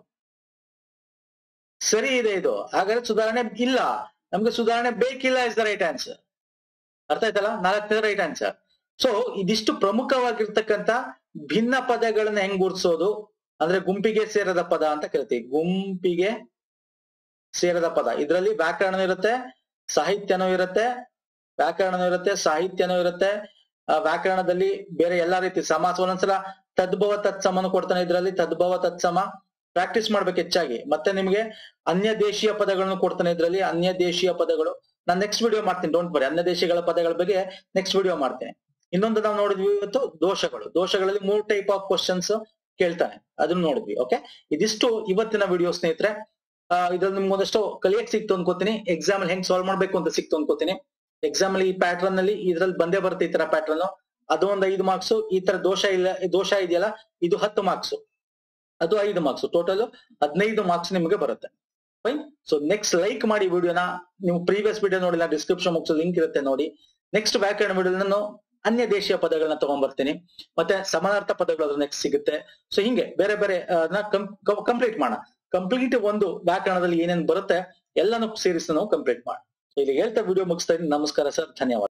ಸರಿ ಇದೆ ಇದು ಹಾಗಾದ್ರೆ ಸುಧಾರಣೆ ಇಲ್ಲ ನಮ್ಗೆ ಸುಧಾರಣೆ ಬೇಕಿಲ್ಲ ಇಸ್ ದ ರೈಟ್ ಆನ್ಸರ್ ಅರ್ಥ ಆಯ್ತಲ್ಲ ನಾಲ್ಕನೇ ರೈಟ್ ಆನ್ಸರ್ ಸೊ ಇದಿಷ್ಟು ಪ್ರಮುಖವಾಗಿರ್ತಕ್ಕಂತ ಭಿನ್ನ ಪದಗಳನ್ನ ಹೆಂಗ್ ಗುರ್ಸೋದು ಅಂದ್ರೆ ಗುಂಪಿಗೆ ಸೇರದ ಪದ ಅಂತ ಕರಿತೀವಿ ಗುಂಪಿಗೆ ಸೇರದ ಪದ ಇದರಲ್ಲಿ ವ್ಯಾಕರಣ ಇರುತ್ತೆ ಸಾಹಿತ್ಯನೂ ಇರುತ್ತೆ ವ್ಯಾಕರಣನೂ ಇರುತ್ತೆ ಸಾಹಿತ್ಯನೂ ಇರುತ್ತೆ ಆ, ವ್ಯಾಕರಣದಲ್ಲಿ ಬೇರೆ ಎಲ್ಲಾ ರೀತಿ ಸಮಾಸ ಒಂದೊಂದ್ಸಲ ತದ್ಭವ ತತ್ಸಮನು ಕೊಡ್ತಾನೆ ಇದರಲ್ಲಿ ತದ್ಭವ ತತ್ಸಮ ಪ್ರಾಕ್ಟೀಸ್ ಮಾಡ್ಬೇಕು ಹೆಚ್ಚಾಗಿ ಮತ್ತೆ ನಿಮ್ಗೆ ಅನ್ಯ ದೇಶೀಯ ಪದಗಳನ್ನು ಕೊಡ್ತಾನೆ ಇದರಲ್ಲಿ ಅನ್ಯ ದೇಶೀಯ ಪದಗಳು ನಾನು ನೆಕ್ಸ್ಟ್ ವಿಡಿಯೋ ಮಾಡ್ತೀನಿ ಡೋಂಟ್ ಬರಿ ಅನ್ಯ ದೇಶಗಳ ಪದಗಳ ಬಗ್ಗೆ ನೆಕ್ಸ್ಟ್ ವಿಡಿಯೋ ಮಾಡ್ತೇನೆ ಇನ್ನೊಂದು ನಾವು ನೋಡಿದ್ವಿ ಇವತ್ತು ದೋಷಗಳು ದೋಷಗಳಲ್ಲಿ ಮೂರ್ ಟೈಪ್ ಆಫ್ ಕ್ವಶನ್ಸ್ ಕೇಳ್ತಾನೆ ಅದನ್ನ ನೋಡಿದ್ವಿ ಓಕೆ ಇದಿಷ್ಟು ಇವತ್ತಿನ ವಿಡಿಯೋ ಸ್ನೇಹಿತರೆ ಆ, ಇದ್ರಲ್ಲಿ ನಿಮ್ಗೆ ಒಂದಷ್ಟು ಕಲಿಯಕ್ ಸಿಕ್ತು ಅನ್ಕೋತೀನಿ ಎಕ್ಸಾಮ್ ಅಲ್ಲಿ ಹೆಂಗ್ ಸಾಲ್ವ್ ಮಾಡ್ಬೇಕು ಅಂತ ಸಿಕ್ತು ಅನ್ಕೋತೀನಿ ಎಕ್ಸಾಮ್ ಅಲ್ಲಿ ಈ ಪ್ಯಾಟರ್ನ್ ಅಲ್ಲಿ ಇದ್ರಲ್ಲಿ ಬಂದೇ ಬರುತ್ತೆ ಈ ತರ ಪ್ಯಾಟರ್ನ್ ಅದು ಒಂದು ಐದು ಮಾರ್ಕ್ಸ್ ಈ ತರ ದೋಷ ಇಲ್ಲ ದೋಷ ಇದೆಯಲ್ಲ ಇದು ಹತ್ತು ಮಾರ್ಕ್ಸ್ ಅದು ಐದು ಮಾರ್ಕ್ಸ್ ಟೋಟಲ್ ಹದಿನೈದು ಮಾರ್ಕ್ಸ್ ನಿಮಗೆ ಬರುತ್ತೆ ಫೈನ್ ಸೊ ನೆಕ್ಸ್ಟ್ ಲೈಕ್ ಮಾಡಿ ವಿಡಿಯೋನ ನೀವು ಪ್ರೀವಿಯಸ್ ವಿಡಿಯೋ ನೋಡಿಲ್ಲ ಡಿಸ್ಕ್ರಿಪ್ಷನ್ ಬಾಕ್ಸ್ ಲಿಂಕ್ ಇರುತ್ತೆ ನೋಡಿ ನೆಕ್ಸ್ಟ್ ವ್ಯಾಕರಣ ವಿಡಿಯೋ ನಾನು ಅನ್ಯ ದೇಶೀಯ ಪದಗಳನ್ನ ತಗೊಂಡ್ಬರ್ತೀನಿ ಮತ್ತೆ ಸಮಾನಾರ್ಥ ಪದಗಳು ಅದು ನೆಕ್ಸ್ಟ್ ಸಿಗುತ್ತೆ ಸೊ ಹಿಂಗೆ ಬೇರೆ ಬೇರೆ ಕಂಪ್ಲೀಟ್ ಮಾಡೋಣ ಕಂಪ್ಲೀಟ್ ಒಂದು ವ್ಯಾಕರಣದಲ್ಲಿ ಏನೇನ್ ಬರುತ್ತೆ ಎಲ್ಲಾನು ಸೇರಿಸಿ ನಾವು ಕಂಪ್ಲೀಟ್ ಮಾಡೋಣ ಸೊ ಇಲ್ಲಿ ಹೇಳ್ತಾ ವಿಡಿಯೋ ಮುಗಿಸ್ತಾ ಇದ್ದೀನಿ ನಮಸ್ಕಾರ ಸರ್ ಧನ್ಯವಾದ